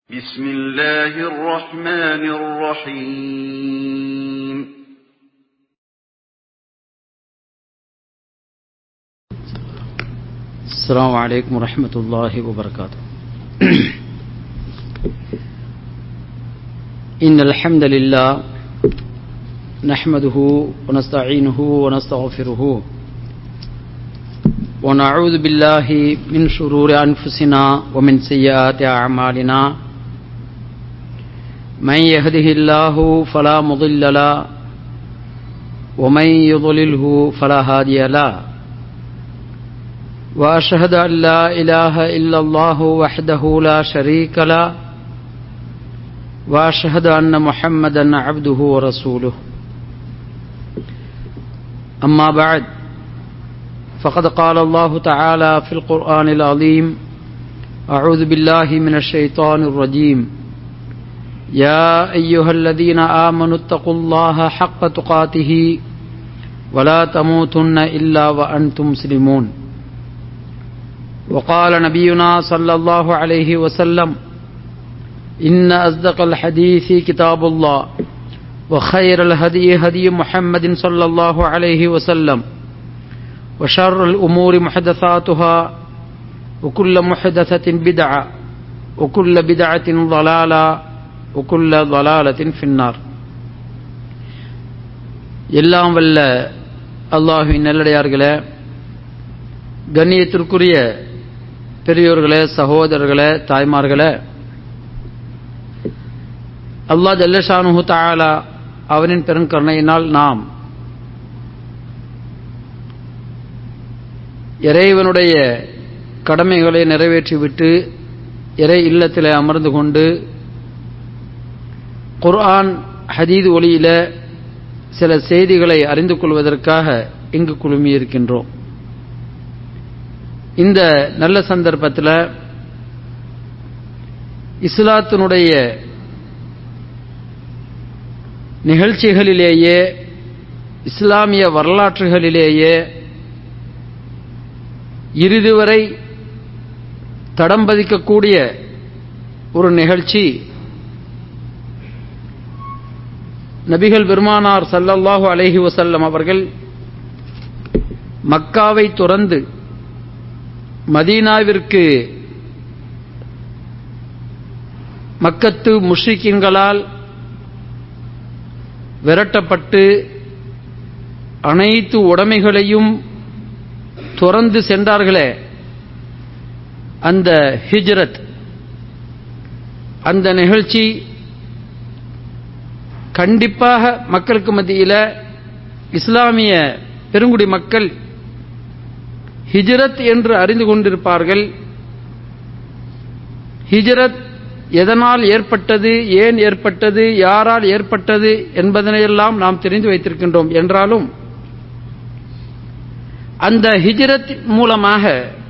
بسم الله الرحمن الرحيم السلام عليكم ورحمة الله وبركاته إن الحمد لله نحمده ونستعينه ونستغفره ونعوذ بالله من شرور أنفسنا ومن سيئات أعمالنا من يهده الله فلا مضل له ومن يضلله فلا هادي له واشهد ان لا اله الا الله وحده لا شريك له واشهد ان محمدا عبده ورسوله اما بعد فقد قال الله تعالى في القران العظيم اعوذ بالله من الشيطان الرجيم يا ايها الذين امنوا اتقوا الله حق تقاته ولا تموتن الا وانتم مسلمون وقال نبينا صلى الله عليه وسلم إن أصدق الحديث كتاب الله وخير الهدي هدي محمد صلى الله عليه وسلم وشر الأمور محدثاتها وكل محدثة بدعة وكل بدعة ضلالة وكل ضلالة في النار எல்லாம் வல்ல அல்லாஹுவின் நல்லடையார்களே கண்ணியத்திற்குரிய பெரியோர்களே சகோதரர்களே தாய்மார்களே அல்லா ஜல்லஷானு தாலா அவனின் பெருங்கருணையினால் நாம் இறைவனுடைய கடமைகளை நிறைவேற்றிவிட்டு இறை இல்லத்தில் அமர்ந்து கொண்டு குர்ஆன் ஹதீது ஒளியில சில செய்திகளை அறிந்து கொள்வதற்காக இங்கு குழுமியிருக்கின்றோம் இந்த நல்ல சந்தர்ப்பத்தில் இஸ்லாத்தினுடைய நிகழ்ச்சிகளிலேயே இஸ்லாமிய வரலாற்றுகளிலேயே இறுதி வரை தடம் பதிக்கக்கூடிய ஒரு நிகழ்ச்சி நபிகள் பெருமானார் சல்லல்லாஹு அலஹி வசல்லம் அவர்கள் மக்காவை துறந்து மதீனாவிற்கு மக்கத்து முஷ்ரிக்கின்களால் விரட்டப்பட்டு அனைத்து உடைமைகளையும் துறந்து சென்றார்களே அந்த ஹிஜ்ரத் அந்த நிகழ்ச்சி கண்டிப்பாக மக்களுக்கு மத்தியில் இஸ்லாமிய பெருங்குடி மக்கள் ஹிஜ்ரத் என்று அறிந்து கொண்டிருப்பார்கள் ஹிஜ்ரத் எதனால் ஏற்பட்டது ஏன் ஏற்பட்டது யாரால் ஏற்பட்டது என்பதனையெல்லாம் நாம் தெரிந்து வைத்திருக்கின்றோம் என்றாலும் அந்த ஹிஜ்ரத் மூலமாக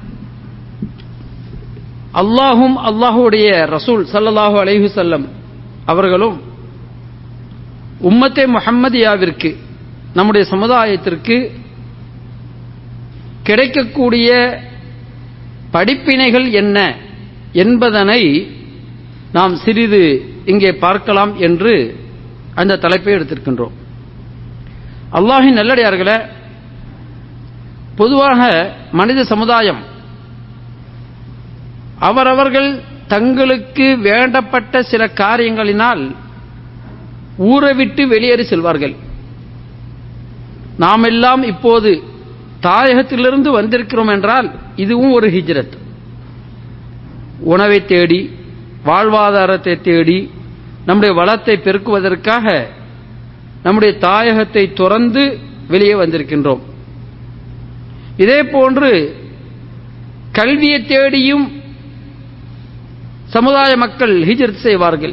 அல்லாஹும் அல்லாஹுடைய ரசூல் சல்லல்லாஹு அலைஹு செல்லம் அவர்களும் உம்மத்தே முஹம்மதியாவிற்கு நம்முடைய சமுதாயத்திற்கு கிடைக்கக்கூடிய படிப்பினைகள் என்ன என்பதனை நாம் சிறிது இங்கே பார்க்கலாம் என்று அந்த தலைப்பை எடுத்திருக்கின்றோம் அல்லாஹின் நல்லடியார்களே பொதுவாக மனித சமுதாயம் அவரவர்கள் தங்களுக்கு வேண்டப்பட்ட சில காரியங்களினால் ஊரை விட்டு வெளியேறி செல்வார்கள் நாம் எல்லாம் இப்போது தாயகத்திலிருந்து வந்திருக்கிறோம் என்றால் இதுவும் ஒரு ஹிஜ்ரத் உணவை தேடி வாழ்வாதாரத்தை தேடி நம்முடைய வளத்தை பெருக்குவதற்காக நம்முடைய தாயகத்தை துறந்து வெளியே வந்திருக்கின்றோம் இதே போன்று கல்வியை தேடியும் சமுதாய மக்கள் ஹிஜ்ரத் செய்வார்கள்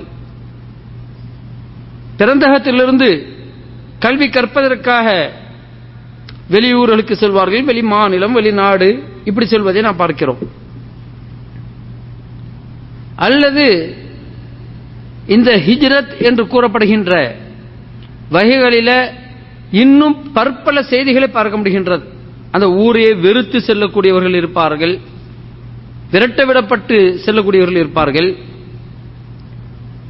பிறந்தகத்திலிருந்து கல்வி கற்பதற்காக வெளியூர்களுக்கு செல்வார்கள் வெளி மாநிலம் வெளிநாடு இப்படி செல்வதை நாம் பார்க்கிறோம் அல்லது இந்த ஹிஜ்ரத் என்று கூறப்படுகின்ற வகைகளில இன்னும் பற்பல செய்திகளை பார்க்க முடிகின்றது அந்த ஊரையே வெறுத்து செல்லக்கூடியவர்கள் இருப்பார்கள் விரட்ட விடப்பட்டு செல்லக்கூடியவர்கள் இருப்பார்கள்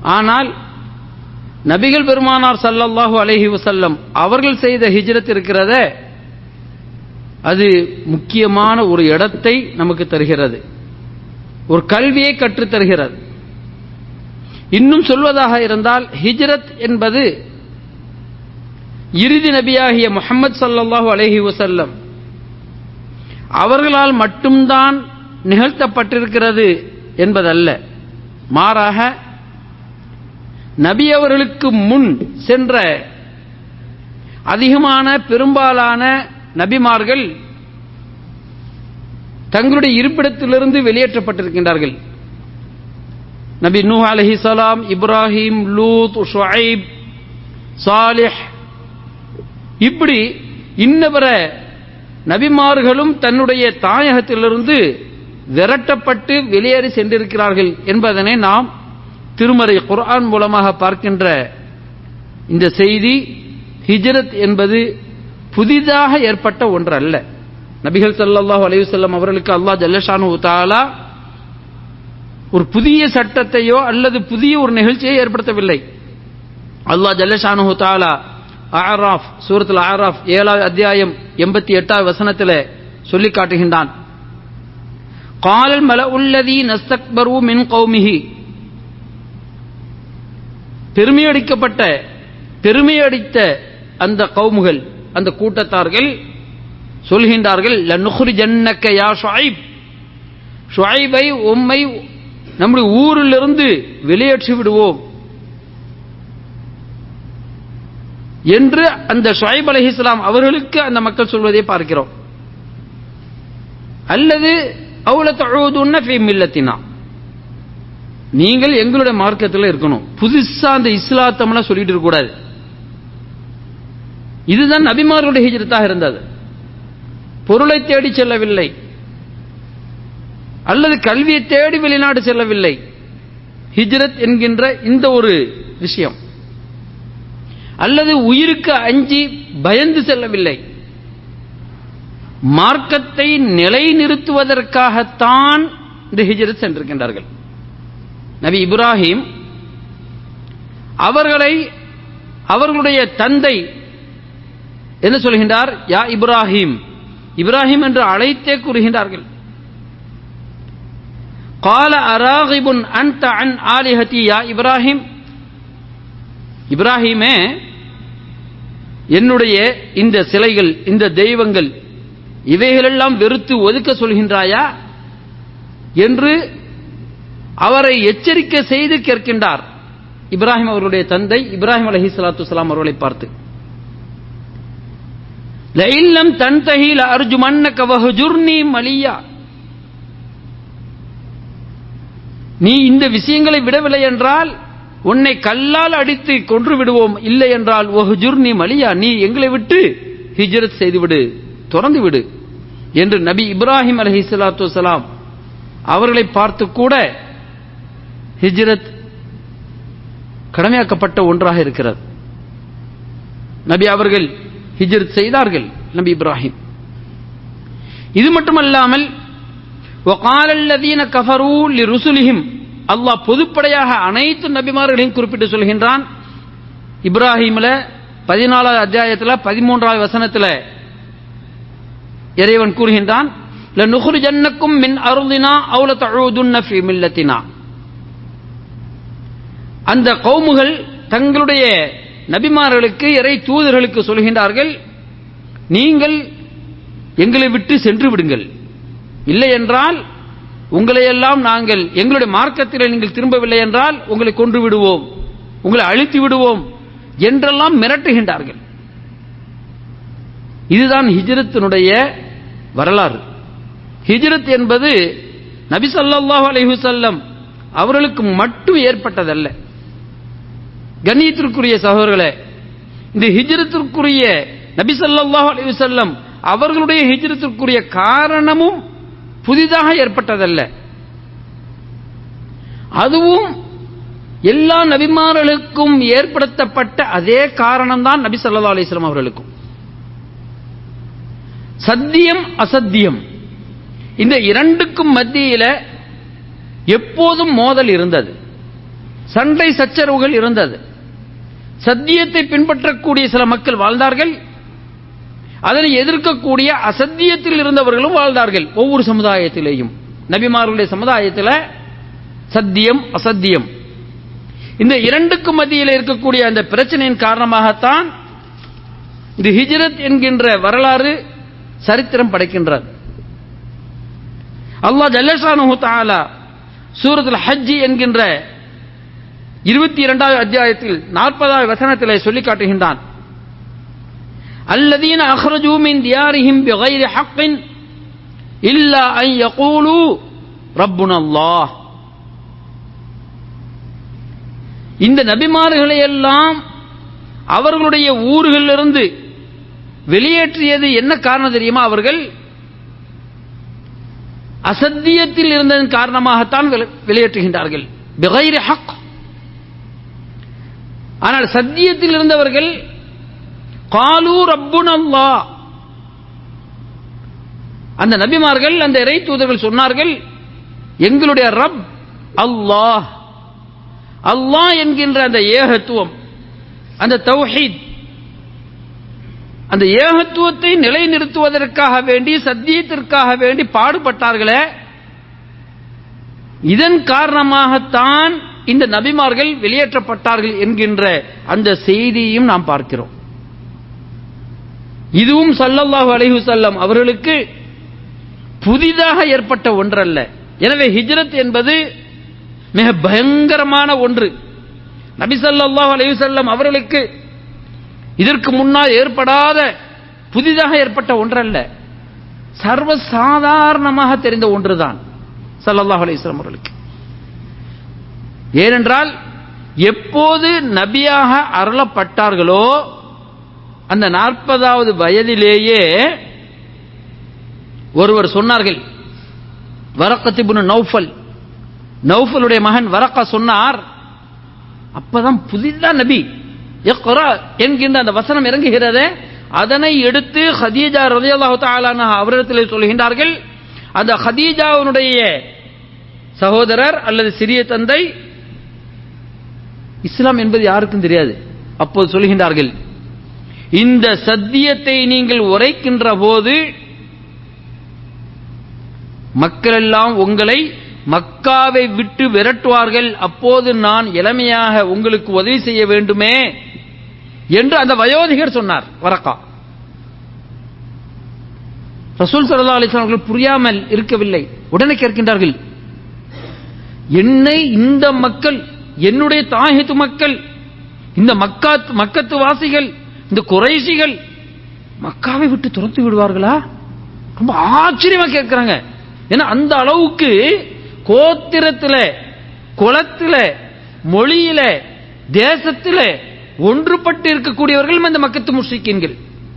ஆனால் நபிகள் பெருமானார் ஸல்லல்லாஹு அலைஹி வஸல்லம் அவர்கள் செய்த ஹிஜ்ரத் இருக்கிறதே அது முக்கியமான ஒரு இடத்தை நமக்கு தருகிறது ஒரு கல்வியை கற்றுத் தருகிறது இன்னும் சொல்வதாக இருந்தால் ஹிஜ்ரத் என்பது இறுதி நபியாகிய முஹம்மது ஸல்லல்லாஹு அலைஹி வஸல்லம் அவர்களால் மட்டும்தான் நிகழ்த்தப்பட்டிருக்கிறது என்பதல்ல மாறாக நபி அவர்களுக்கு முன் சென்ற அதிகமான பெரும்பாலான நபிமார்கள் தங்களுடைய இருப்பிடத்திலிருந்து வெளியேற்றப்பட்டிருக்கின்றார்கள் நபி நூஹ் அலைஹிஸ்ஸலாம் இப்ராஹிம் லூத் ஷுஐப் சாலிஹ் இப்படி இன்னவர நபிமார்களும் தன்னுடைய தாயகத்திலிருந்து விரட்டப்பட்டு வெளியேறி சென்றிருக்கிறார்கள் என்பதனை நாம் திருமறை குர்ஆன் மூலமாக பார்க்கின்ற இந்த செய்தி ஹிஜ்ரத் என்பது புதிதாக ஏற்பட்ட ஒன்று அல்ல நபிகள் ஸல்லல்லாஹு அலைஹி வஸல்லம் அவர்களுக்கு அல்லாஹ் ஜல்லஷானு தஆலா ஒரு புதிய சட்டத்தையோ அல்லது புதிய ஒரு நிகழ்ச்சியை ஏற்படுத்தவில்லை அல்லாஹ் ஜல்லஷானு தஆலா ஆராஃப் சூரத்துல் ஆராஃப் ஏழாவது அத்தியாயம் எண்பத்தி எட்டாவது வசனத்தில் சொல்லி காட்டுகின்றான் قال الملأ الذين استكبروا من قومه பெருமையடிக்கப்பட்ட பெருமையடித்த அந்த கவுமுகள் அந்த கூட்டத்தார்கள் சொல்கின்றார்கள் லனுஹ்ரிஜன்னக யா ஷுஐப் ஷுஐபை உம்மை நம்முடைய ஊரிலிருந்து வெளியேற்றி விடுவோம் என்று அந்த ஷுஐப் அலைஹிஸ்ஸலாம் அவர்களுக்கு அந்த மக்கள் சொல்வதை பார்க்கிறோம் அல்லது அவுல தழுவதுன்ன ஃபி மில்லத்தினா நீங்கள் எங்களுடைய மார்க்கத்தில் இருக்கணும் புதுசா அந்த இஸ்லாத்தம்லாம் சொல்லிட்டு இருக்க கூடாது இதுதான் நபிமார்களுடைய ஹிஜ்ரத்தாக இருந்தது பொருளை தேடி செல்லவில்லை அல்லது கல்வியை தேடி வெளிநாடு செல்லவில்லை ஹிஜ்ரத் என்கின்ற இந்த ஒரு விஷயம் அல்லது உயிருக்கு அஞ்சி பயந்து செல்லவில்லை மார்க்கத்தை நிலைநிறுத்துவதற்காகத்தான் இந்த ஹிஜ்ரத் சென்றிருக்கின்றார்கள் நபி இப்ராஹிம் அவர்களை அவர்களுடைய தந்தை என்ன சொல்கின்றார் யா இப்ராஹிம் இப்ராஹிம் என்று அழைத்தே கூறுகின்றார்கள் கால அராகிபுன் அன்த அன் ஆலிஹதி யா இப்ராஹிம் இப்ராஹிமே என்னுடைய இந்த சிலைகள் இந்த தெய்வங்கள் இவைகளெல்லாம் வெறுத்து ஒதுக்க சொல்கின்றாயா என்று அவரை எச்சரிக்கை செய்து கேட்கின்றார் இப்ராஹிம் அவருடைய தந்தை இப்ராஹிம் அலஹி சலாத்து வலாம் அவர்களை பார்த்து லைல்லம் தன்தஹில் அர்ஜுமன்னக வஹஜுர்னி மலியா நீ இந்த விஷயங்களை விடவில்லை என்றால் உன்னை கல்லால் அடித்து கொன்று விடுவோம் இல்லை என்றால் ஒஹுஜுர்னி மலியா நீ எங்களை விட்டு ஹிஜ்ரத் செய்துவிடு திறந்து விடு என்று நபி இப்ராஹிம் அலஹி சலாத்து வலாம் அவர்களை பார்த்து கூட ஹிஜ்ரத் கடமையாக்கப்பட்ட ஒன்றாக இருக்கிறது நபி அவர்கள் ஹிஜ்ரத் செய்தார்கள் நபி இப்ராஹிம் இது மட்டுமல்லாமல் وقال الذين كفروا لرسلهم அல்லாஹ் பொதுப்படையாக அனைத்து நபிமார்களையும் குறிப்பிட்டு சொல்கின்றான் இப்ராஹிம்ல பதினாலாவது அத்தியாயத்தில் பதிமூன்றாவது வசனத்தில் இறைவன் கூறுகின்றான் لنخرجنكم من أرضنا أو لتعودن في ملتنا அந்த கௌமுகள் தங்களுடைய நபிமார்களுக்கு இறை தூதர்களுக்கு சொல்கின்றார்கள் நீங்கள் எங்களை விட்டு சென்று விடுங்கள் இல்லை என்றால் உங்களை எல்லாம் நாங்கள் எங்களுடைய மார்க்கத்தில் நீங்கள் திரும்பவில்லை என்றால் உங்களை கொன்று விடுவோம் உங்களை அழித்து விடுவோம் என்றெல்லாம் மிரட்டுகின்றார்கள் இதுதான் ஹிஜ்ரத்தினுடைய வரலாறு ஹிஜ்ரத் என்பது நபி ஸல்லல்லாஹு அலைஹி வஸல்லம் அவர்களுக்கு மட்டும் ஏற்பட்டதல்ல கண்ணியத்திற்குரிய சகோதரர்களே இந்த ஹிஜ்ரத்திற்குரிய நபி ஸல்லல்லாஹு அலைஹி வஸல்லம் அவர்களுடைய ஹிஜ்ரத்திற்குரிய காரணமும் புதிதாக ஏற்பட்டதல்ல அதுவும் எல்லா நபிமார்களுக்கும் ஏற்படுத்தப்பட்ட அதே காரணம்தான் நபி ஸல்லல்லாஹு அலைஹி வஸல்லம் அவர்களுக்கும் சத்தியம் அசத்தியம் இந்த இரண்டுக்கும் மத்தியில எப்போதும் மோதல் இருந்தது சண்டை சச்சரவுகள் இருந்தது சத்தியத்தை பின்பற்றக்கூடிய சில மக்கள் வாழ்ந்தார்கள் அதனை எதிர்க்கக்கூடிய அசத்தியத்தில் இருந்தவர்களும் வாழ்ந்தார்கள் ஒவ்வொரு சமுதாயத்திலேயும் நபிமார்களுடைய சமுதாயத்தில் சத்தியம் அசத்தியம் இந்த இரண்டுக்கும் மத்தியில் இருக்கக்கூடிய அந்த பிரச்சனையின் காரணமாகத்தான் இது ஹிஜ்ரத் என்கின்ற வரலாறு சரித்திரம் படைக்கின்றது அல்லாஹ் ஜல்லஷானு தாலா சூரத்துல் ஹஜ்ஜி என்கின்ற இருபத்தி இரண்டாவது அத்தியாயத்தில் நாற்பதாவது வசனத்திலே சொல்லி காட்டுகின்றான் الذين أخرجوا من ديارهم بغير حق إلا أن يقولوا ربنا الله இந்த நபிமார்களை எல்லாம் அவர்களுடைய ஊர்களிலிருந்து வெளியேற்றியது என்ன காரணம் தெரியுமா அவர்கள் அசத்தியத்தில் இருந்ததன் காரணமாகத்தான் வெளியேற்றுகின்றார்கள் பிகைரி ஹக் ஆனால் சத்தியத்தில் இருந்தவர்கள் காலு ரப்புன் அல்லா அந்த நபிமார்கள் அந்த இறை தூதர்கள் சொன்னார்கள் எங்களுடைய ரப் அல்லாஹ் அல்லாஹ் என்கின்ற அந்த ஏகத்துவம் அந்த தௌஹீத் அந்த ஏகத்துவத்தை நிலைநிறுத்துவதற்காக வேண்டி சத்தியத்திற்காக வேண்டி பாடுபட்டார்களே இதன் காரணமாகத்தான் இந்த நபிமார்கள் வெளியேற்றப்பட்டார்கள் என்கின்ற அந்த செய்தியையும் நாம் பார்க்கிறோம் இதுவும் சல்லல்லாஹு அலைஹு செல்லம் அவர்களுக்கு புதிதாக ஏற்பட்ட ஒன்றல்ல எனவே ஹிஜ்ரத் என்பது மிக பயங்கரமான ஒன்று நபி சல்லாஹ் அலையுசல்லம் அவர்களுக்கு இதற்கு முன்னால் ஏற்படாத புதிதாக ஏற்பட்ட ஒன்றல்ல சர்வசாதாரணமாக தெரிந்த ஒன்றுதான் சல்லல்லாஹ் அலையுஸ்லாம் அவர்களுக்கு ஏனென்றால் எப்போது நபியாக அருளப்பட்டார்களோ அந்த நாற்பதாவது வயதிலேயே ஒருவர் சொன்னார்கள் வரக்கத்திபுனு நௌஃபல் நௌஃபலுடைய மகன் வரக்கா சொன்னார் அப்பதான் புதிதா நபி என்கின்ற அந்த வசனம் இறங்குகிறது அதனை எடுத்து ஹதீஜா ரதியல்லாஹு தாலான அவரிடத்தில் சொல்கின்றார்கள் அந்த ஹதீஜாவுடைய சகோதரர் அல்லது சிறிய தந்தை இஸ்லாம் என்பது யாருக்கும் தெரியாது அப்போது சொல்கின்றார்கள் இந்த சத்தியத்தை நீங்கள் உரைக்கின்ற போது மக்கள் எல்லாம் உங்களை மக்காவை விட்டு விரட்டுவார்கள் அப்போது நான் இளமையாக உங்களுக்கு உதவி செய்ய வேண்டுமே என்று அந்த வயோதிகர் சொன்னார் வரக்கா ரசூல் சல்லா அலிஸ்லாம் அவர்கள் புரியாமல் இருக்கவில்லை உடனே கேட்கின்றார்கள் என்னை இந்த மக்கள் என்னுடைய தாயத்து மக்கள் இந்த மக்காத் மக்கத்து வாசிகள் இந்த குறைசிகள் மக்காவை விட்டு துரத்து விடுவார்களா ரொம்ப ஆச்சரியமா கேட்கிறாங்க ஏன்னா அந்த அளவுக்கு கோத்திரத்தில் குளத்தில் மொழியில தேசத்தில் ஒன்றுபட்டு இருக்கக்கூடியவர்கள் இந்த மக்கத்து முஸ்லிக்கீன்கள்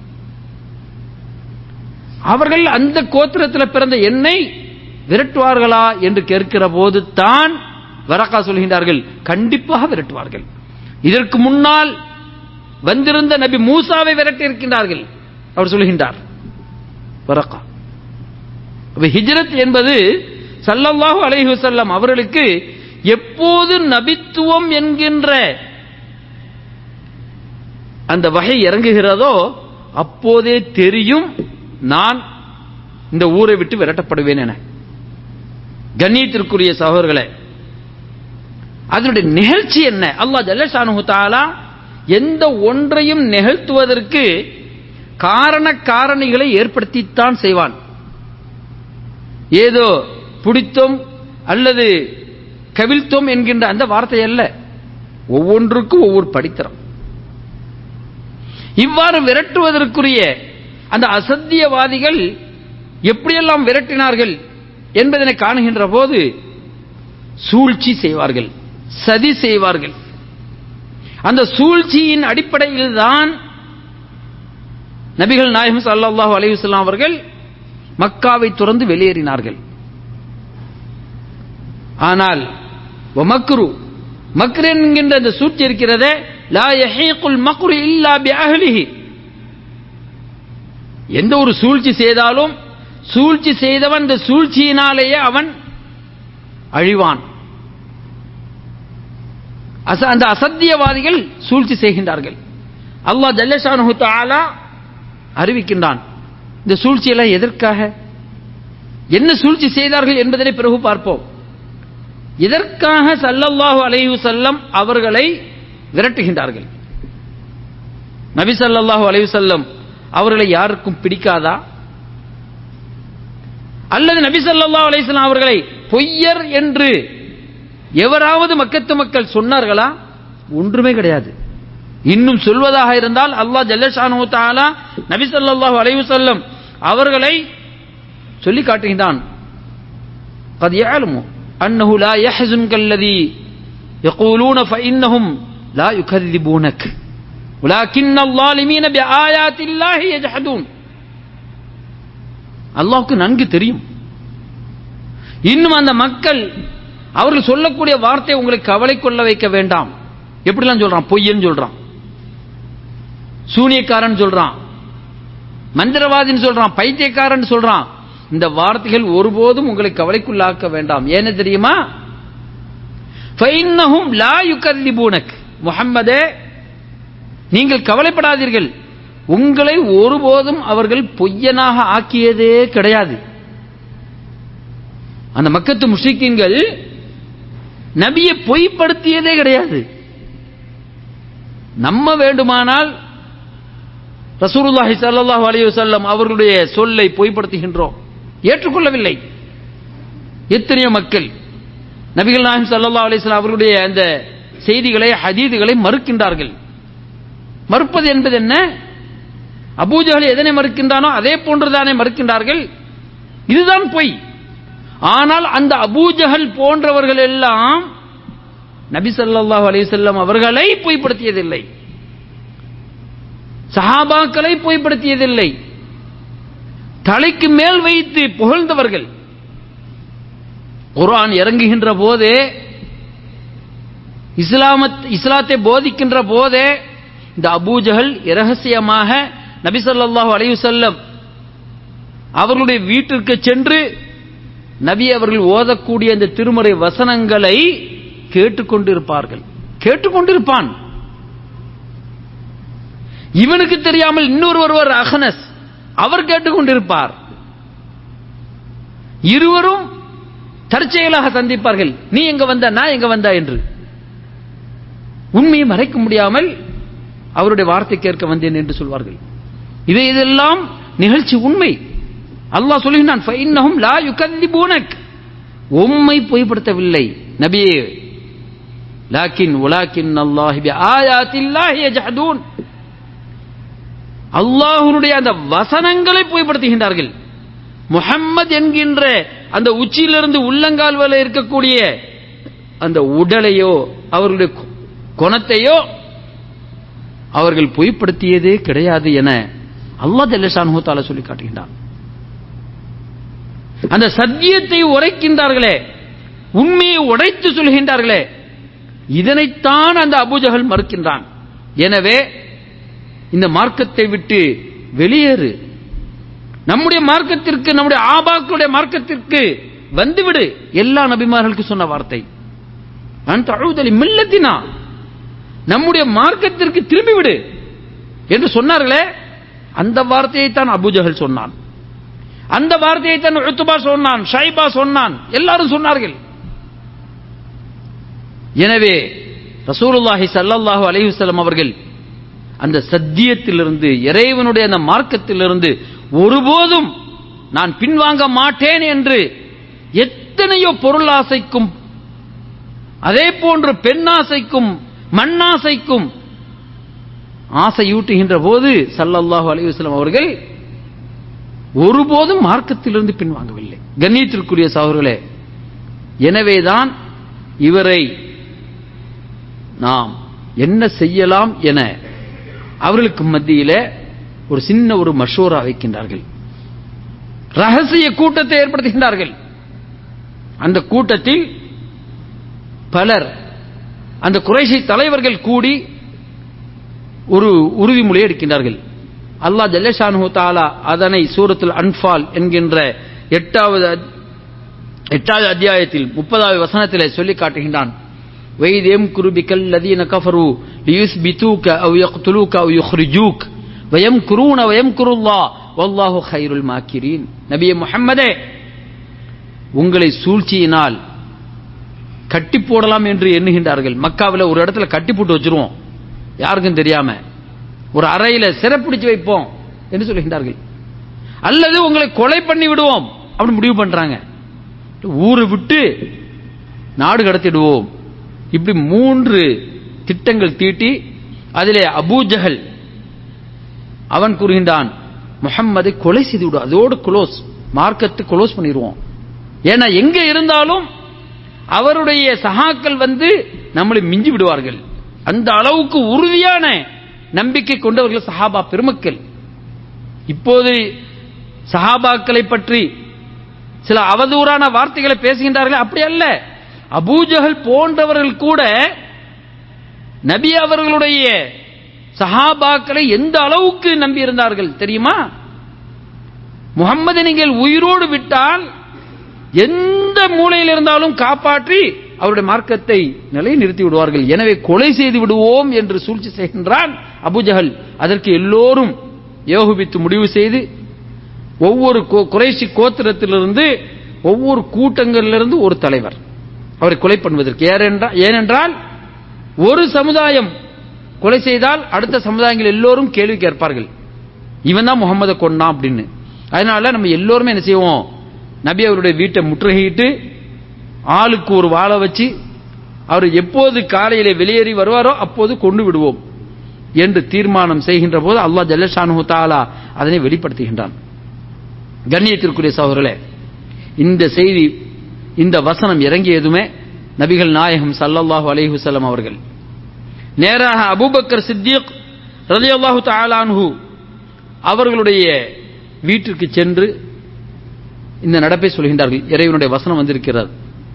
அவர்கள் அந்த கோத்திரத்தில் பிறந்த என்னை விரட்டுவார்களா என்று கேட்கிற போது தான் வரக்கா சொல்கின்றார்கள் கண்டிப்பாக விரட்டுவார்கள் இதற்கு முன்னால் வந்திருந்த நபி மூசாவை விரட்டி இருக்கின்றார்கள் அவர் சொல்கின்றார் வரக்கா ஹிஜ்ரத் என்பது சல்லல்லாஹு அலைஹி வஸல்லம் அவர்களுக்கு எப்போது நபித்துவம் என்கின்ற அந்த வகை இறங்குகிறதோ அப்போதே தெரியும் நான் இந்த ஊரை விட்டு விரட்டப்படுவேன் என கண்ணியத்திற்குரிய சகோதரர்களே அதனுடைய நிகழ்ச்சி என்ன அல்லாஹ் ஜல்லஷானு தாலா எந்த ஒன்றையும் நிகழ்த்துவதற்கு காரண காரணிகளை ஏற்படுத்தித்தான் செய்வான் ஏதோ பிடித்தோம் அல்லது கவிழ்த்தோம் என்கின்ற அந்த வார்த்தை அல்ல ஒவ்வொன்றுக்கும் ஒவ்வொரு படித்தரம் இவ்வாறு விரட்டுவதற்குரிய அந்த அசத்தியவாதிகள் எப்படியெல்லாம் விரட்டினார்கள் என்பதனை காணுகின்ற போது சூழ்ச்சி செய்வார்கள் சதி செய்வார்கள் அந்த சூழ்ச்சியின் அடிப்படையில் தான் நபிகள் நாயகம் சல்லாஹூ அலையுஸ்லாம் அவர்கள் மக்காவை துறந்து வெளியேறினார்கள் ஆனால் மக்ரு மக்ரு என்கின்ற அந்த சூழ்ச்சி இருக்கிறதே லா யஹீகுல் மக்ரு இல்லா பி அஹ்லிஹி எந்த ஒரு சூழ்ச்சி செய்தாலும் சூழ்ச்சி செய்தவன் இந்த சூழ்ச்சியினாலேயே அவன் அழிவான் அச அந்த அசத்தியவாதிகள் சூழ்ச்சி செய்கின்றார்கள் அல்லாஹ் ஜல்லஷானு தாலா அறிவிக்கின்றான் இந்த சூழ்ச்சியெல்லாம் எதற்காக என்ன சூழ்ச்சி செய்தார்கள் என்பதனை பிறகு பார்ப்போம் இதற்காக சல்லல்லாஹு அலைஹி வஸல்லம் அவர்களை விரட்டுகின்றார்கள் நபி ஸல்லல்லாஹு அலைஹி வஸல்லம் அவர்களை யாருக்கும் பிடிக்காதா அல்லது நபி ஸல்லல்லாஹு அலைஹி வஸல்லம் அவர்களை பொய்யர் என்று எவராவது மக்கத்து மக்கள் சொன்னார்களா ஒன்றுமே கிடையாது இன்னும் சொல்வதாக இருந்தால் அல்லாஹ் ஜல்லஷானு தஆலா நபி ஸல்லல்லாஹு அலைஹி வஸல்லம் அவர்களை சொல்லி காட்டுகின்றான் قد يعلم أنه لا يحزنك الذي يقولون فإنهم لا يكذبونك ولكن الظالمين بآيات الله يجحدون அல்லாஹ்வுக்கு நன்கு தெரியும் இன்னும் அந்த மக்கள் அவர்கள் சொல்லக்கூடிய வார்த்தை உங்களை கவலை கொள்ள வைக்க வேண்டாம் எப்படிலாம் சொல்றான் பொய்யன்னு சொல்றான் சூனியக்காரன் சொல்றான் மந்திரவாதின்னு சொல்றான் பைத்தியக்காரன் சொல்றான் இந்த வார்த்தைகள் ஒருபோதும் உங்களை கவலைக்குள்ளாக்க வேண்டாம் ஏன்னு தெரியுமா ஃபைன்னஹும் லா யுகல்லிபூனக் முஹம்மதே நீங்கள் கவலைப்படாதீர்கள் உங்களை ஒருபோதும் அவர்கள் பொய்யனாக ஆக்கியதே கிடையாது அந்த மக்கத்து முஸ்லிக்கீன்கள் நபியை பொய்ப்படுத்தியதே கிடையாது நம்ம வேண்டுமானால் ரசூலுல்லாஹி ஸல்லல்லாஹு அலைஹி வஸல்லம் அவர்களுடைய சொல்லை பொய்ப்படுத்துகின்றோம் ஏற்றுக்கொள்ளவில்லை எத்தனையோ மக்கள் நபிகள் நாயகம் ஸல்லல்லாஹு அலைஹி வஸல்லம் அவர்களுடைய அந்த செய்திகளை ஹதீதுகளை மறுக்கின்றார்கள் மறுப்பது என்பது என்ன அபூஜஹல் எதனை மறுக்கின்றானோ அதே போன்றுதானே மறுக்கின்றார்கள் இதுதான் பொய் ஆனால் அந்த அபூஜஹல் போன்றவர்கள் எல்லாம் நபி ஸல்லல்லாஹு அலைஹி வஸல்லம் அவர்களை பொய்ப்படுத்தியதில்லை சஹாபாக்களை பொய்ப்படுத்தியதில்லை தலைக்கு மேல் வைத்து புகழ்ந்தவர்கள் குர்ஆன் இறங்குகின்ற போதே இஸ்லாமத் இஸ்லாத்தை போதிக்கின்ற போதே இந்த அபூஜஹல் இரகசியமாக நபி ஸல்லல்லாஹு அலைஹி வஸல்லம் அவர்களுடைய வீட்டிற்கு சென்று நபி அவர்கள் ஓதக்கூடிய அந்த திருமறை வசனங்களை கேட்டுக்கொண்டிருப்பார்கள் கேட்டுக்கொண்டிருப்பான் இவனுக்கு தெரியாமல் இன்னொரு ஒருவர் அகனஸ் அவர் கேட்டுக்கொண்டிருப்பார் இருவரும் தற்செயலாக சந்திப்பார்கள் நீ எங்க வந்த நான் எங்க வந்தா என்று உண்மையை மறைக்க முடியாமல் அவருடைய வார்த்தை கேட்க வந்தேன் என்று சொல்வார்கள் இது இதெல்லாம் நிகழ்ச்சி உண்மை அல்லாஹ் சொல்லுகிறான் ஃபைன்னஹும் லா யுகல்லிபூனக் உம்மை பொய்ப்படுத்தவில்லை நபியே லாக்கின் உலாக்கின் அல்லாஹி பி ஆயாத்தில்லாஹி யஜஹதூன் அல்லாஹ்வுடைய அந்த வசனங்களை பொய்ப்படுத்துகின்றார்கள் முஹம்மத் என்கின்ற அந்த உச்சியிலிருந்து உள்ளங்கால் வரை இருக்கக்கூடிய அந்த உடலையோ அவர்களுடைய குணத்தையோ அவர்கள் பொய்ப்படுத்தியதே கிடையாது என அல்லாஹ் ஜல்லஷானு தாலா சொல்லி காட்டுகின்றான் அந்த சத்தியத்தை உரைக்கின்றார்களே உண்மையை உடைத்து சொல்கின்றார்களே இதனைத்தான் அந்த அபூஜகல் மறுக்கின்றான் எனவே இந்த மார்க்கத்தை விட்டு வெளியேறு நம்முடைய மார்க்கத்திற்கு நம்முடைய ஆபாக்களுடைய மார்க்கத்திற்கு வந்துவிடு எல்லா நபிமார்களுக்கு சொன்ன வார்த்தை நான் தழுவுதலி மில்லத்தினா நம்முடைய மார்க்கத்திற்கு திரும்பிவிடு என்று சொன்னார்களே அந்த வார்த்தையை தான் அபுஜஹல் சொன்னான் அந்த வார்த்தையை தான் உத்துபா சொன்னான் ஷைபா சொன்னான் எல்லாரும் சொன்னார்கள் எனவே ரசூலுல்லாஹி ஸல்லல்லாஹு அலைஹி வஸல்லம் அவர்கள் அந்த சத்தியத்திலிருந்து இறைவனுடைய அந்த மார்க்கத்திலிருந்து ஒருபோதும் நான் பின்வாங்க மாட்டேன் என்று எத்தனையோ பொருளாசைக்கும் அதே போன்று பெண்ணாசைக்கும் மண்ணாசைக்கும் ஆசையூட்டுகின்ற போது சல்லல்லாஹு அலைஹி வஸல்லம் அவர்கள் ஒருபோதும் மார்க்கத்திலிருந்து பின்வாங்கவில்லை கண்ணியத்திற்குரிய சகோதரர்களே எனவேதான் இவரை நாம் என்ன செய்யலாம் என அவர்களுக்கு மத்தியில ஒரு சின்ன ஒரு மஷூரா வைக்கின்றார்கள் ரகசிய கூட்டத்தை ஏற்படுத்துகின்றார்கள் அந்த கூட்டத்தில் பலர் அந்த குறைசி தலைவர்கள் கூடி ஒரு உறுதிமொழியை எடுக்கின்றார்கள் அல்லாஹ் ஜல்லஷானு தாலா அதனை சூரத்துல் அன்பால் என்கின்ற எட்டாவது எட்டாவது அத்தியாயத்தில் முப்பதாவது வசனத்தில் சொல்லி காட்டுகின்றான் وَإِذْ يَمْكُرُ بِكَ الَّذِينَ كَفَرُوا لِيُثْبِتُوكَ أَوْ يَقْتُلُوكَ أَوْ يُخْرِجُوكَ وَيَمْكُرُونَ وَيَمْكُرُ اللَّهُ وَاللَّهُ خَيْرُ الْمَاكِرِينَ நபியே முஹம்மதே உங்களை சூழ்ச்சியினால் கட்டி போடலாம் என்று எண்ணுகின்றார்கள் மக்காவில் ஒரு இடத்துல கட்டி போட்டு வச்சிருவோம் யாருக்கும் தெரியாம ஒரு அறையில சிறப்பிடிச்சு வைப்போம் என்று சொல்லுகின்றார்கள் அல்லது உங்களை கொலை பண்ணி விடுவோம் அப்படி முடிவு பண்றாங்க ஊரை விட்டு நாடு கடத்திடுவோம் இப்படி மூன்று திட்டங்கள் தீட்டி அதிலே அபூஜஹல் அவன் கூறுகின்றான் முகம்மதை கொலை செய்து விடும் அதோடு க்ளோஸ் மார்க்கெட்டு க்ளோஸ் பண்ணிடுவோம் ஏன்னா எங்க இருந்தாலும் அவருடைய சகாக்கள் வந்து நம்மளை மிஞ்சி விடுவார்கள் அந்த அளவுக்கு உறுதியான நம்பிக்கை கொண்டவர்கள் சஹாபா பெருமக்கள் இப்போது சஹாபாக்களை பற்றி சில அவதூறான வார்த்தைகளை பேசுகின்றார்கள் அப்படி அல்ல அபூஜகல் போன்றவர்கள் கூட நபி அவர்களுடைய சஹாபாக்களை எந்த அளவுக்கு நம்பி இருந்தார்கள் தெரியுமா முகம்மது நீங்கள் உயிரோடு விட்டால் எந்த மூலையில் இருந்தாலும் காப்பாற்றி அவருடைய மார்க்கத்தை நிலைநிறுத்தி விடுவார்கள் எனவே கொலை செய்து விடுவோம் என்று சூழ்ச்சி செய்கின்றான் அபுஜஹல் அதற்கு எல்லோரும் யோகுபித்து முடிவு செய்து ஒவ்வொரு குறைசி கோத்திரத்திலிருந்து ஒவ்வொரு கூட்டங்களிலிருந்து ஒரு தலைவர் அவரை கொலை பண்ணுவதற்கு ஏனென்றால் ஒரு சமுதாயம் கொலை செய்தால் அடுத்த சமுதாயங்கள் எல்லோரும் கேள்வி கேட்பார்கள் இவன் தான் முகமதை கொண்டான் அப்படின்னு அதனால நம்ம எல்லோருமே என்ன செய்வோம் நபி அவருடைய வீட்டை முற்றுகையிட்டு ஆளுக்கு ஒரு வாழை வச்சு அவர் எப்போது காலையிலே வெளியேறி வருவாரோ அப்போது கொண்டு விடுவோம் என்று தீர்மானம் செய்கின்ற போது அல்லாஹ் ஜல்லஷானு தாலா அதனை வெளிப்படுத்துகின்றான் கண்ணியத்திற்குரிய சகோதரர்களே இந்த செய்தி இந்த வசனம் இறங்கியதுமே நபிகள் நாயகம் சல்லல்லாஹு அலைஹி வஸல்லம் அவர்கள் நேராக அபூபக்கர் சித்திக் ரலியல்லாஹு தஆலான்ஹு அவர்களுடைய வீட்டிற்கு சென்று இந்த நடப்பை சொல்கின்றார்கள் இறைவனுடைய வசனம் வந்திருக்கிறது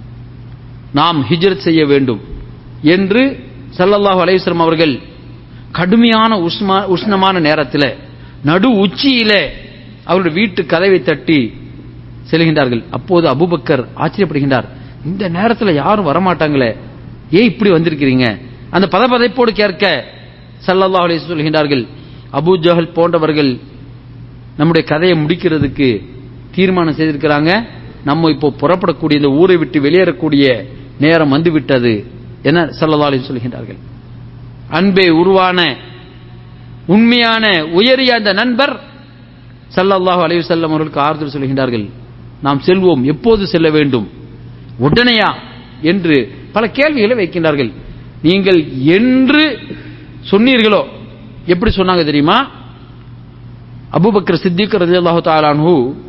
நாம் ஹிஜ்ரத் செய்ய வேண்டும் என்று சல்லல்லாஹு அலைஹிஸ்ஸலாம் அவர்கள் கடுமையான உஷ்மா உஷ்ணமான நேரத்தில் நடு உச்சியிலே அவருடைய வீட்டு கதவை தட்டி செல்கின்றார்கள் அப்போது அபுபக்கர் ஆச்சரியப்படுகின்றார் இந்த நேரத்தில் யாரும் வரமாட்டாங்களே ஏன் இப்படி வந்திருக்கிறீங்க அந்த பதப்பதைப்போடு கேட்க சல்லல்லாஹு அலைஹி சொல்கின்றார்கள் அபூ ஜஹல் போன்றவர்கள் நம்முடைய கதையை முடிக்கிறதுக்கு தீர்மானம் செய்திருக்கிறாங்க நம்ம இப்போ புறப்படக்கூடிய இந்த ஊரை விட்டு வெளியேறக்கூடிய நேரம் வந்துவிட்டது என சல்லல்லாஹு அலைஹி சொல்கின்றார்கள் அன்பே உருவான உண்மையான உயரிய அந்த நண்பர் சல்லல்லாஹு அலைஹி வஸல்லம் அவர்களுக்கு ஆறுதல் சொல்கின்றார்கள் நாம் செல்வோம் எப்போது செல்ல வேண்டும் உடனேயா என்று பல கேள்விகளை வைக்கின்றார்கள் நீங்கள் என்று சொன்னீர்களோ எப்படி சொன்னாங்க தெரியுமா அபுபக்கர் சித்திக் ரலியல்லாஹு தஆலாஹு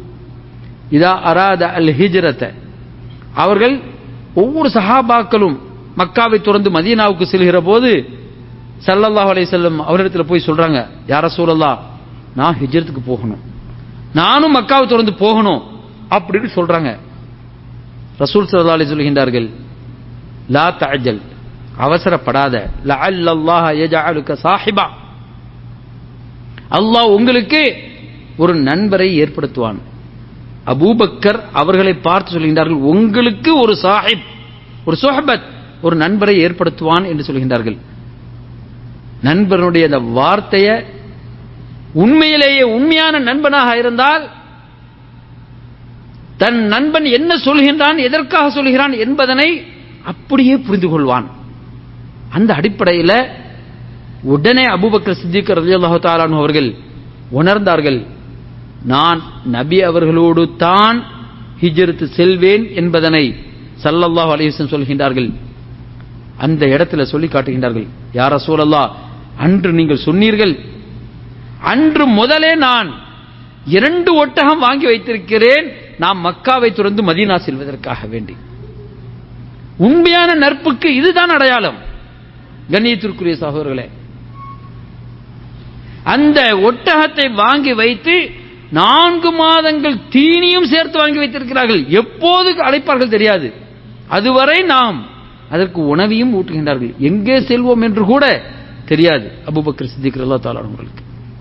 இதா அராத அல் ஹிஜ்ரத அவர்கள் ஒவ்வொரு சஹாபாக்களும் மக்காவை துறந்து மதீனாவுக்கு செல்கிற போது சல்லல்லாஹு அலைஹி வஸல்லம் அவரிடத்தில் போய் சொல்றாங்க யார சூழல்லா நான் ஹிஜ்ரத்துக்கு போகணும் நானும் மக்காவை துறந்து போகணும் அப்படின்னு சொல்றாங்க ரசூல் சல்லா அலி சொல்கின்றார்கள் லா தஅஜல் அவசரப்படாத லஅல்லல்லாஹ யஜஅலுக சாஹிபா அல்லாஹ் உங்களுக்கு ஒரு நண்பரை ஏற்படுத்துவான் அபூபக்கர் அவர்களை பார்த்து சொல்கின்றார்கள் உங்களுக்கு ஒரு சாஹிப் ஒரு சொஹபத் ஒரு நண்பரை ஏற்படுத்துவான் என்று சொல்கின்றார்கள் நண்பனுடைய அந்த வார்த்தையை உண்மையிலேயே உண்மையான நண்பனாக இருந்தால் தன் நண்பன் என்ன சொல்கின்றான் எதற்காக சொல்கிறான் என்பதனை அப்படியே புரிந்து கொள்வான் அந்த அடிப்படையில் உடனே அபுபக்கர் சித்திக் ரலியல்லாஹு தாலானு அவர்கள் உணர்ந்தார்கள் நான் நபி அவர்களோடு தான் ஹிஜ்ரத்து செல்வேன் என்பதனை சல்லல்லாஹு அலைஹி வஸல்லம் சொல்கின்றார்கள் அந்த இடத்துல சொல்லி காட்டுகின்றார்கள் யார சூழல்லா அன்று நீங்கள் சொன்னீர்கள் அன்று முதலே நான் இரண்டு ஒட்டகம் வாங்கி வைத்திருக்கிறேன் நாம் மக்காவை துறந்து மதீனா செல்வதற்காக வேண்டி உண்மையான நட்புக்கு இதுதான் அடையாளம் கண்ணியத்திற்குரிய சகோதரர்களே அந்த ஒட்டகத்தை வாங்கி வைத்து நான்கு மாதங்கள் தீனியும் சேர்த்து வாங்கி வைத்திருக்கிறார்கள் எப்போது அழைப்பார்கள் தெரியாது அதுவரை நாம் அதற்கு உணவையும் ஊட்டுகின்றார்கள் எங்கே செல்வோம் என்று கூட தெரியாது அபுபக்கர் சித்திக் அல்லா தாலானவர்களுக்கு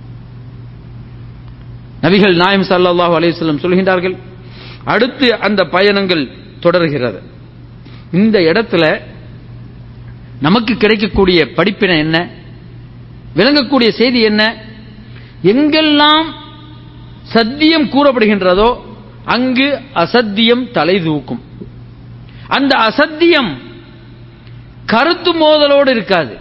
நபிகள் நாயம் சல்லாஹூ அலையம் சொல்கின்றார்கள் அடுத்து அந்த பயணங்கள் தொடர்கிறது இந்த இடத்துல நமக்கு கிடைக்கக்கூடிய படிப்பினை என்ன விளங்கக்கூடிய செய்தி என்ன எங்கெல்லாம் சத்தியம் கூறப்படுகின்றதோ அங்கு அசத்தியம் தலை தூக்கும் அந்த அசத்தியம் கருத்து மோதலோடு இருக்காது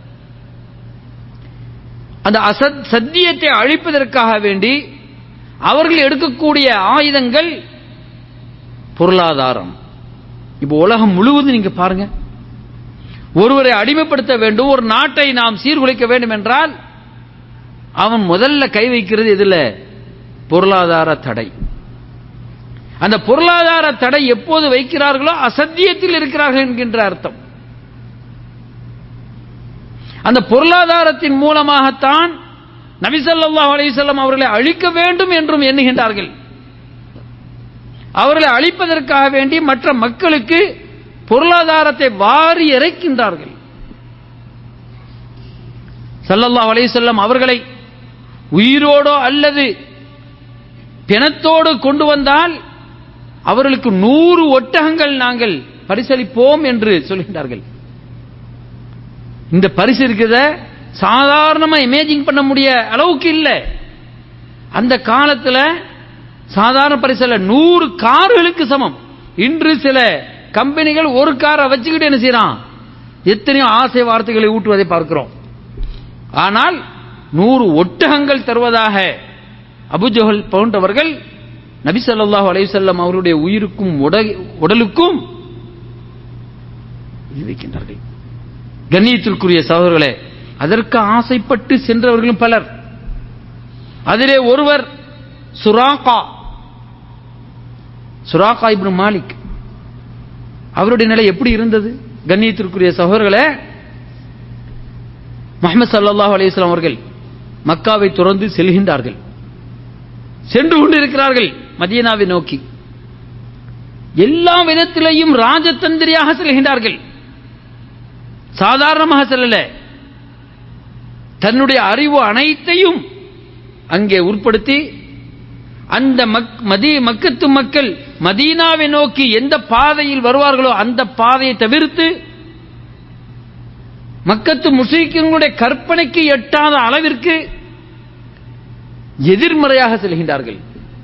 அந்த அசத் சத்தியத்தை அழிப்பதற்காக வேண்டி அவர்கள் எடுக்கக்கூடிய ஆயுதங்கள் பொருளாதாரம் இப்போ உலகம் முழுவதும் நீங்க பாருங்க ஒருவரை அடிமைப்படுத்த வேண்டும் ஒரு நாட்டை நாம் சீர்குலைக்க வேண்டும் என்றால் அவன் முதல்ல கை வைக்கிறது எதுல பொருளாதார தடை அந்த பொருளாதார தடை எப்போது வைக்கிறார்களோ அசத்தியத்தில் இருக்கிறார்கள் என்கின்ற அர்த்தம் அந்த பொருளாதாரத்தின் மூலமாகத்தான் நபிசல்லாஹ் அலிசல்லாம் அவர்களை அழிக்க வேண்டும் என்றும் எண்ணுகின்றார்கள் அவர்களை அழிப்பதற்காக வேண்டி மற்ற மக்களுக்கு பொருளாதாரத்தை வாரி இறைக்கின்றார்கள் சல்லல்லாஹ் அலைஹிஸ்ஸல்லம் அவர்களை உயிரோடோ அல்லது பிணத்தோடு கொண்டு வந்தால் அவர்களுக்கு நூறு ஒட்டகங்கள் நாங்கள் பரிசளிப்போம் என்று சொல்கின்றார்கள் இந்த பரிசு இருக்கிறத சாதாரணமா இமேஜிங் பண்ண முடிய அளவுக்கு இல்லை அந்த காலத்துல சாதாரண பரிசல்ல நூறு கார்களுக்கு சமம் இன்று சில கம்பெனிகள் ஒரு காரை வச்சுக்கிட்டு என்ன செய்யறான் எத்தனையோ ஆசை வார்த்தைகளை ஊட்டுவதை பார்க்கிறோம் ஆனால் நூறு ஒட்டகங்கள் தருவதாக அபுஜஹல் போன்றவர்கள் நபி ஸல்லல்லாஹு அலைஹி வஸல்லம் அவருடைய உயிருக்கும் உட- உடலுக்கும் இது வைக்கின்றார்கள் கண்ணியத்திற்குரிய சகோதரர்களே அதற்கு ஆசைப்பட்டு சென்றவர்களும் பலர் அதிலே ஒருவர் சுராகா சுராகா இப்னு மாலிக் அவருடைய நிலை எப்படி இருந்தது கண்ணியத்திற்குரிய சகோதரர்களே முஹம்மது ஸல்லல்லாஹு அலைஹி வஸல்லம் அவர்கள் மக்காவை துறந்து செல்கின்றார்கள் சென்று கொண்டிருக்கிறார்கள் மதீனாவை நோக்கி எல்லா விதத்திலையும் ராஜதந்திரியாக செல்கின்றார்கள் சாதாரணமாக செல்லல தன்னுடைய அறிவு அனைத்தையும் அங்கே உட்படுத்தி அந்த மக்- மதி மக்கத்து மக்கள் மதீனாவை நோக்கி எந்த பாதையில் வருவார்களோ அந்த பாதையை தவிர்த்து மக்கத்து முஸ்லிம்களுடைய கற்பனைக்கு எட்டாத அளவிற்கு எதிர்மறையாக செல்கின்றார்கள்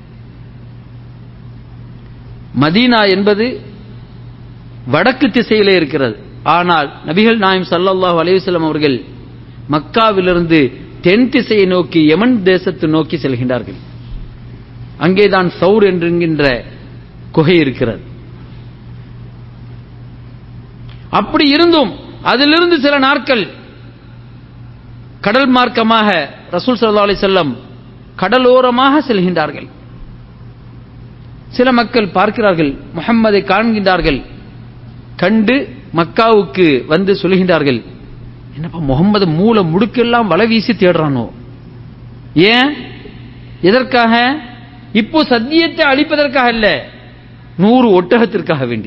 மதீனா என்பது வடக்கு திசையிலே இருக்கிறது ஆனால் நபிகள் நாயம் ஸல்லல்லாஹு அலைஹி வஸல்லம் அவர்கள் மக்காவிலிருந்து தென் திசையை நோக்கி யமன் தேசத்தை நோக்கி செல்கின்றார்கள் அங்கேதான் சௌர் என்கின்ற குகை இருக்கிறது அப்படி இருந்தும் அதிலிருந்து சில நாட்கள் கடல் மார்க்கமாக ரசூல் ஸல்லல்லாஹு அலைஹி வஸல்லம் கடலோரமாக செல்கின்றார்கள் சில மக்கள் பார்க்கிறார்கள் முஹம்மதை காண்கின்றார்கள் கண்டு மக்காவுக்கு வந்து சொல்கின்றார்கள் என்னப்பா முகம்மது மூல முடுக்கெல்லாம் வலை வீசி தேடுறானோ ஏன் எதற்காக இப்போ சத்தியத்தை அழிப்பதற்காக இல்ல நூறு ஒட்டகத்திற்காக வேண்டி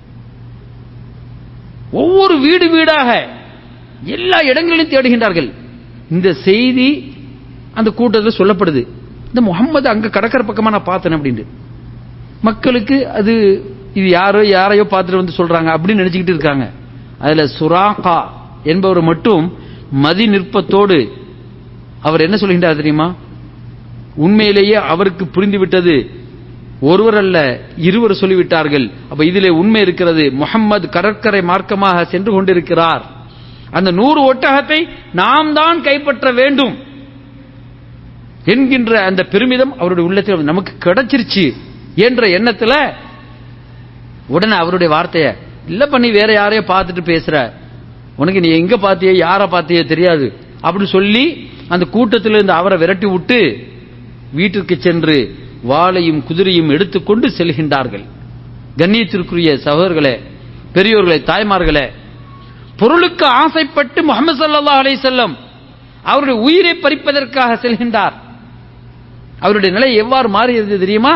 ஒவ்வொரு வீடு வீடாக எல்லா இடங்களிலும் தேடுகின்றார்கள் இந்த செய்தி அந்த கூட்டத்தில் சொல்லப்படுது இந்த முகம்மது அங்க கடற்கரை பக்கமா நான் பார்த்தேன் அப்படின்ட்டு மக்களுக்கு அது இது யாரோ யாரையோ பார்த்துட்டு வந்து சொல்றாங்க அப்படின்னு நினைச்சுக்கிட்டு இருக்காங்க அதுல சுராகா என்பவர் மட்டும் மதி நிற்பத்தோடு அவர் என்ன சொல்கின்றார் தெரியுமா உண்மையிலேயே அவருக்கு புரிந்துவிட்டது ஒருவர் அல்ல இருவர் சொல்லிவிட்டார்கள் அப்ப இதிலே உண்மை இருக்கிறது முகம்மது கடற்கரை மார்க்கமாக சென்று கொண்டிருக்கிறார் அந்த நூறு ஒட்டகத்தை நாம் தான் கைப்பற்ற வேண்டும் என்கின்ற அந்த பெருமிதம் அவருடைய உள்ளத்தில் நமக்கு கிடைச்சிருச்சு என்ற எண்ணத்துல உடனே அவருடைய வார்த்தைய இல்ல பண்ணி வேற யாரையோ பார்த்துட்டு பேசுற உனக்கு நீ எங்க பார்த்தியோ யாரை பார்த்தியோ தெரியாது அப்படி சொல்லி அந்த கூட்டத்திலிருந்து அவரை விரட்டி விட்டு வீட்டிற்கு சென்று வாளையும் குதிரையும் எடுத்துக்கொண்டு செல்கின்றார்கள் கண்ணியத்திற்குரிய சகோதரர்களே பெரியோர்களே தாய்மார்களே பொருளுக்கு ஆசைப்பட்டு முகமது ஸல்லல்லாஹு அலைஹி வஸல்லம் அவருடைய உயிரை பறிப்பதற்காக செல்கின்றார் அவருடைய நிலை எவ்வாறு மாறியது தெரியுமா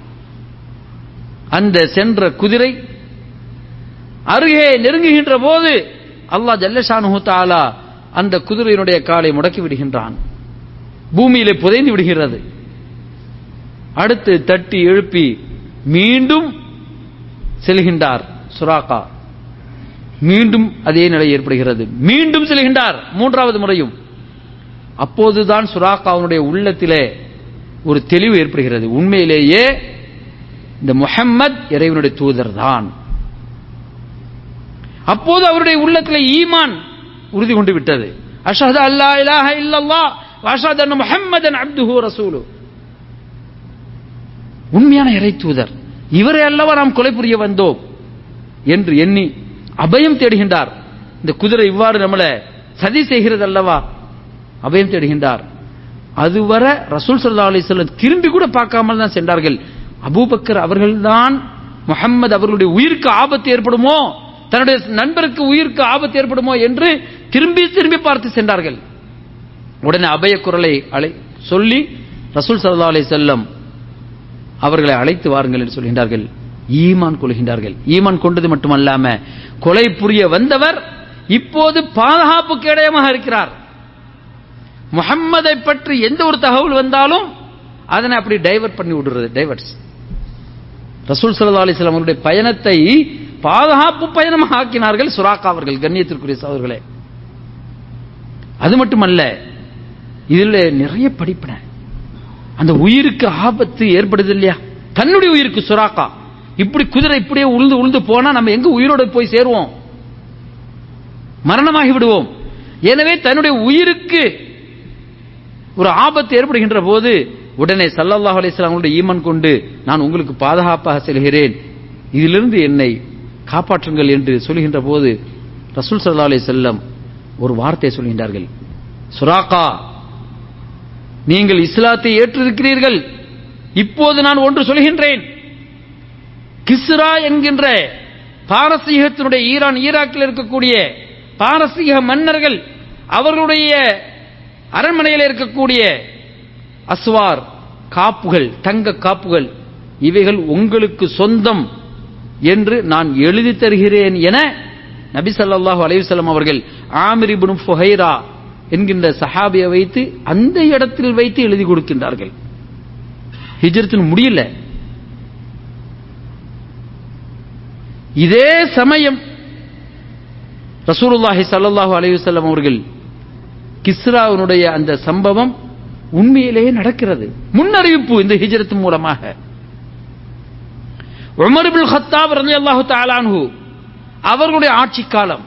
அந்த சென்ற குதிரை அருகே நெருங்குகின்ற போது அல்லாஹ் ஜல்லஷானு தாலா அந்த குதிரையினுடைய காலை முடக்கி விடுகின்றான் பூமியிலே புதைந்து விடுகிறது அடுத்து தட்டி எழுப்பி மீண்டும் செல்கின்றார் சுராகா மீண்டும் அதே நிலை ஏற்படுகிறது மீண்டும் செல்கின்றார் மூன்றாவது முறையும் அப்போதுதான் சுராக்காவுடைய உள்ளத்திலே ஒரு தெளிவு ஏற்படுகிறது உண்மையிலேயே இந்த முஹம்மத் இறைவனுடைய தூதர் தான் அப்போது அவருடைய உள்ளத்தில் ஈமான் உறுதி கொண்டு விட்டது அஷஹது அல்லா இலாஹ இல்லல்லாஹ் வஅஷஹது அன்ன முஹம்மதன் அப்துஹு ரசூலு உண்மையான இறை தூதர் இவரை அல்லவா நாம் கொலை புரிய வந்தோம் என்று எண்ணி அபயம் தேடுகின்றார் இந்த குதிரை இவ்வாறு நம்மளை சதி செய்கிறது அல்லவா அபயம் தேடுகின்றார் அதுவரை ரசூல் சல்லா அலிஸ்லம் திரும்பி கூட பார்க்காமல் தான் சென்றார்கள் அபூபக்கர் அவர்கள்தான் முகம்மது அவர்களுடைய உயிருக்கு ஆபத்து ஏற்படுமோ தன்னுடைய நண்பருக்கு உயிருக்கு ஆபத்து ஏற்படுமோ என்று திரும்பி திரும்பி பார்த்து சென்றார்கள் உடனே அபய குரலை அழை சொல்லி ரசூல் சல்லா அலி செல்லம் அவர்களை அழைத்து வாருங்கள் என்று சொல்கின்றார்கள் ஈமான் கொள்கின்றார்கள் ஈமான் கொண்டது மட்டுமல்லாம கொலை புரிய வந்தவர் இப்போது பாதுகாப்பு கேடயமாக இருக்கிறார் முகம்மதை பற்றி எந்த ஒரு தகவல் வந்தாலும் அதனை அப்படி டைவர்ட் பண்ணி விடுறது டைவர்ட்ஸ் ரசூல் சல்லா அலிஸ்லாம் அவருடைய பயணத்தை பாதுகாப்பு பயணமாக ஆக்கினார்கள் சுராக்கா அவர்கள் கண்ணியத்திற்குரிய சகோதரர்களே அது மட்டுமல்ல இதில் நிறைய படிப்பின அந்த உயிருக்கு ஆபத்து ஏற்படுது இல்லையா தன்னுடைய உயிருக்கு சுராக்கா இப்படி குதிரை இப்படியே உளுந்து உளுந்து போனா நம்ம எங்க உயிரோட போய் சேருவோம் மரணமாகி விடுவோம் எனவே தன்னுடைய உயிருக்கு ஒரு ஆபத்து ஏற்படுகின்ற போது உடனே சல்லல்லாஹ் அலிஸ்லாமுடைய ஈமன் கொண்டு நான் உங்களுக்கு பாதுகாப்பாக செல்கிறேன் இதிலிருந்து என்னை காப்பாற்றுங்கள் என்று சொல்கின்ற போது ரசூல் சல்லா அலி செல்லம் ஒரு வார்த்தை சொல்கின்றார்கள் சுராக்கா நீங்கள் இஸ்லாத்தை ஏற்றிருக்கிறீர்கள் இப்போது நான் ஒன்று சொல்கின்றேன் கிஸ்ரா என்கின்ற பாரசீகத்தினுடைய ஈரான் ஈராக்கில் இருக்கக்கூடிய பாரசீக மன்னர்கள் அவர்களுடைய அரண்மனையில் இருக்கக்கூடிய அஸ்வார் காப்புகள் தங்க காப்புகள் இவைகள் உங்களுக்கு சொந்தம் என்று நான் எழுதி தருகிறேன் என நபி சல்லாஹூ அலைவசல்லம் அவர்கள் ஆமிரிபுன் ஃபுஹைரா என்கின்ற சஹாபியை வைத்து அந்த இடத்தில் வைத்து எழுதி கொடுக்கின்றார்கள் ஹிஜரத்தின் முடியல இதே சமயம் ரசூலுல்லாஹி சல்லாஹூ அலைவசல்லம் அவர்கள் கிஸ்ராவினுடைய அந்த சம்பவம் உண்மையிலேயே நடக்கிறது முன்னறிவிப்பு இந்த ஹிஜரத்து மூலமாக உமர்புல் ஹத்தாப் ரலி அல்லாஹு தாலான்ஹு அவர்களுடைய ஆட்சி காலம்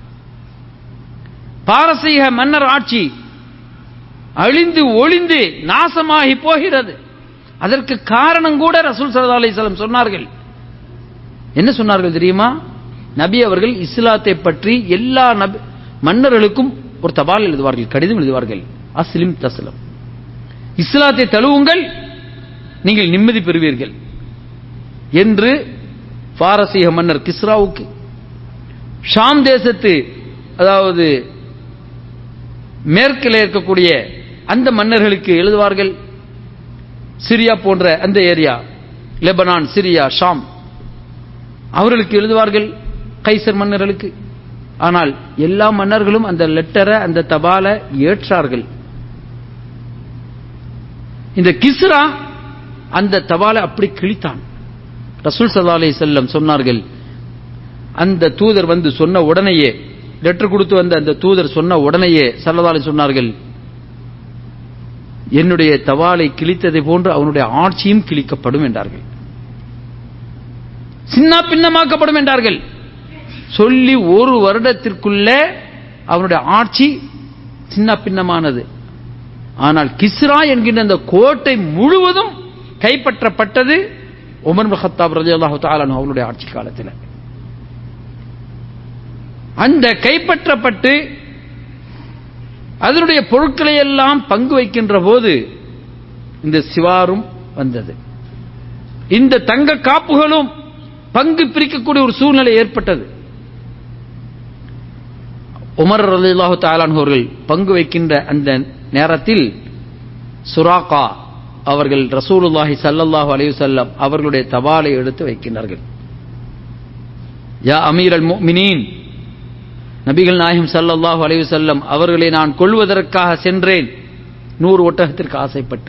பாரசீக மன்னர் ஆட்சி அழிந்து ஒளிந்து நாசமாகி போகிறது அதற்கு காரணம் கூட ரசூல் சல்லா அலிஸ்லாம் சொன்னார்கள் என்ன சொன்னார்கள் தெரியுமா நபி அவர்கள் இஸ்லாத்தை பற்றி எல்லா நபி மன்னர்களுக்கும் ஒரு தபால் எழுதுவார்கள் கடிதம் எழுதுவார்கள் அஸ்லிம் தஸ்லம் இஸ்லாத்தை தழுவுங்கள் நீங்கள் நிம்மதி பெறுவீர்கள் என்று பாரசீக மன்னர் கிஸ்ராவுக்கு ஷாம் தேசத்து அதாவது மேற்கில் இருக்கக்கூடிய அந்த மன்னர்களுக்கு எழுதுவார்கள் சிரியா போன்ற அந்த ஏரியா லெபனான் சிரியா ஷாம் அவர்களுக்கு எழுதுவார்கள் கைசர் மன்னர்களுக்கு ஆனால் எல்லா மன்னர்களும் அந்த லெட்டரை அந்த தபாலை ஏற்றார்கள் இந்த கிஸ்ரா அந்த தபாலை அப்படி கிழித்தான் ரசூல் சல்லா அலி செல்லம் சொன்னார்கள் அந்த தூதர் வந்து சொன்ன உடனேயே லெட்டர் கொடுத்து வந்த அந்த தூதர் சொன்ன உடனேயே சல்லதாலி சொன்னார்கள் என்னுடைய தவாலை கிழித்ததை போன்று அவனுடைய ஆட்சியும் கிழிக்கப்படும் என்றார்கள் சின்ன பின்னமாக்கப்படும் என்றார்கள் சொல்லி ஒரு வருடத்திற்குள்ளே அவனுடைய ஆட்சி சின்ன பின்னமானது ஆனால் கிஸ்ரா என்கின்ற அந்த கோட்டை முழுவதும் கைப்பற்றப்பட்டது உமர் ஹத்தாப் ரஜி அல்லாஹு தாலானு அவருடைய ஆட்சி காலத்தில் அந்த கைப்பற்றப்பட்டு அதனுடைய பொருட்களை எல்லாம் பங்கு வைக்கின்ற போது இந்த சிவாரும் வந்தது இந்த தங்க காப்புகளும் பங்கு பிரிக்கக்கூடிய ஒரு சூழ்நிலை ஏற்பட்டது உமர் ரலில்லாஹு தாலான் அவர்கள் பங்கு வைக்கின்ற அந்த நேரத்தில் சுராக்கா அவர்கள் ரசூலுல்லாஹி சல்லல்லாஹு அலையுசல்லம் அவர்களுடைய தபாலை எடுத்து வைக்கின்றார்கள் யா அமீர் அல் முஃமினீன் நபிகள் நாயகம் சல்லல்லாஹு அலையுசல்லம் அவர்களை நான் கொள்வதற்காக சென்றேன் நூறு ஒட்டகத்திற்கு ஆசைப்பட்டு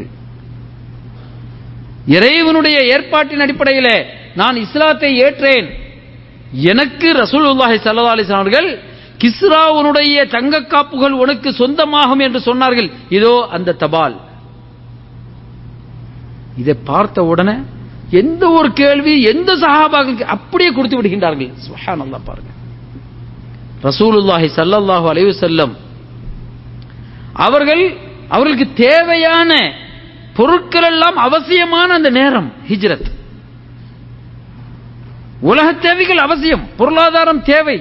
இறைவனுடைய ஏற்பாட்டின் அடிப்படையில் நான் இஸ்லாத்தை ஏற்றேன் எனக்கு ரசூலுல்லாஹி ஸல்லல்லாஹு அலைஹி வஸல்லம் அவர்கள் கிஸ்ராவுனுடைய தங்க காப்புகள் உனக்கு சொந்தமாகும் என்று சொன்னார்கள் இதோ அந்த தபால் இதை பார்த்த உடனே எந்த ஒரு கேள்வி எந்த சஹாபாக்களுக்கு அப்படியே கொடுத்து விடுகின்றார்கள் சுப்ஹானல்லாஹ் பாருங்க ரசூலுல்லாஹி ஸல்லல்லாஹு அலைஹி வஸல்லம் அவர்கள் அவர்களுக்கு தேவையான பொருட்கள் எல்லாம் அவசியமான அந்த நேரம் ஹிஜ்ரத் உலக தேவைகள் அவசியம் பொருளாதாரம் தேவை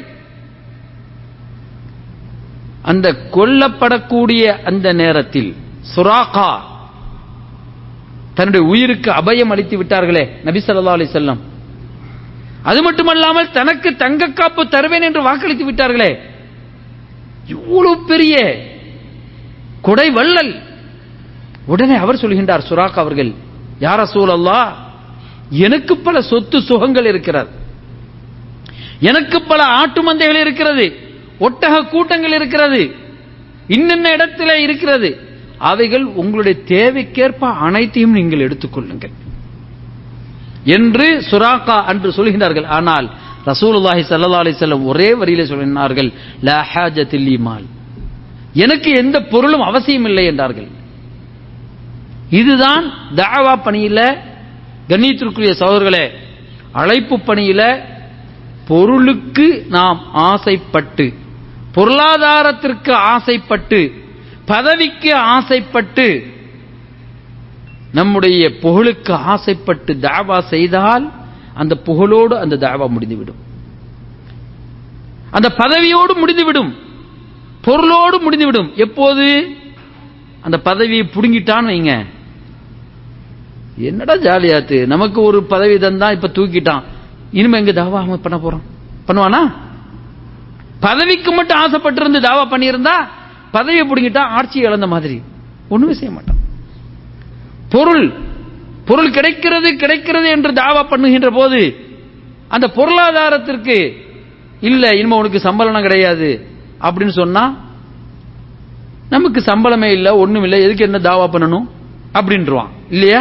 அந்த கொல்லப்படக்கூடிய அந்த நேரத்தில் சுராகா தன்னுடைய உயிருக்கு அபயம் அளித்து விட்டார்களே நபி ஸல்லல்லாஹு அலைஹி வஸல்லம் அது மட்டுமல்லாமல் தனக்கு தங்க காப்பு தருவேன் என்று வாக்களித்து விட்டார்களே இவ்வளவு பெரிய கொடை வள்ளல் உடனே அவர் சொல்கின்றார் சுராக் அவர்கள் யார சூழல்லா எனக்கு பல சொத்து சுகங்கள் இருக்கிறது எனக்கு பல ஆட்டு மந்தைகள் இருக்கிறது ஒட்டக கூட்டங்கள் இருக்கிறது இன்னென்ன இடத்துல இருக்கிறது அவைகள் உங்களுடைய தேவைக்கேற்ப அனைத்தையும் நீங்கள் எடுத்துக்கொள்ளுங்கள் என்று சுராக்கா அன்று சொல்கின்றார்கள் ஆனால் ரசூலுல்லாஹி ஸல்லல்லாஹு அலைஹி வஸல்லம் ஒரே வரியிலே சொல்லினார்கள் லா ஹாஜத்தில் மால் எனக்கு எந்த பொருளும் அவசியம் இல்லை என்றார்கள் இதுதான் தாவா பணியில கண்ணியத்திற்குரிய சகோதரர்களே அழைப்பு பணியில பொருளுக்கு நாம் ஆசைப்பட்டு பொருளாதாரத்திற்கு ஆசைப்பட்டு பதவிக்கு ஆசைப்பட்டு நம்முடைய புகழுக்கு ஆசைப்பட்டு தாவா செய்தால் அந்த புகழோடு அந்த தாவா முடிந்துவிடும் அந்த பதவியோடு முடிந்துவிடும் பொருளோடு முடிந்துவிடும் எப்போது அந்த பதவியை புடுங்கிட்டான்னு வைங்க என்னடா ஜாலியாத்து நமக்கு ஒரு பதவி தந்தா இப்ப தூக்கிட்டான் இனிமே எங்க தாவா அவன் பண்ண போறான் பண்ணுவானா பதவிக்கு மட்டும் ஆசைப்பட்டிருந்து தாவா பண்ணியிருந்தா பதவியை பிடிங்கிட்டா ஆட்சி இழந்த மாதிரி ஒண்ணுமே செய்ய மாட்டான் பொருள் பொருள் கிடைக்கிறது கிடைக்கிறது என்று தாவா பண்ணுகின்ற போது அந்த பொருளாதாரத்திற்கு இல்ல இனிமே உனக்கு சம்பளம் கிடையாது அப்படின்னு சொன்னா நமக்கு சம்பளமே இல்ல ஒண்ணும் இல்ல எதுக்கு என்ன தாவா பண்ணணும் அப்படின்றான் இல்லையா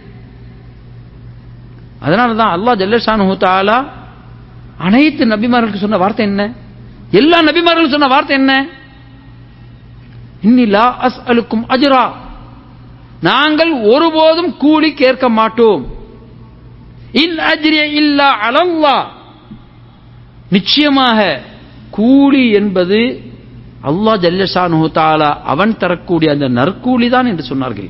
அதனாலதான் அல்லாஹ் ஜல்லஷானு தாலா அனைத்து நபிமார்களுக்கு சொன்ன வார்த்தை என்ன எல்லா நபிமார்களும் சொன்ன வார்த்தை என்ன இன்னிலா அஸ் அலுக்கும் அஜரா நாங்கள் ஒருபோதும் கூலி கேட்க மாட்டோம் இன் அஜ்ரிய இல்லா அலல்லா நிச்சயமாக கூலி என்பது அல்லாஹ் ஜல்லஷானு தாலா அவன் தரக்கூடிய அந்த நற்கூலி தான் என்று சொன்னார்கள்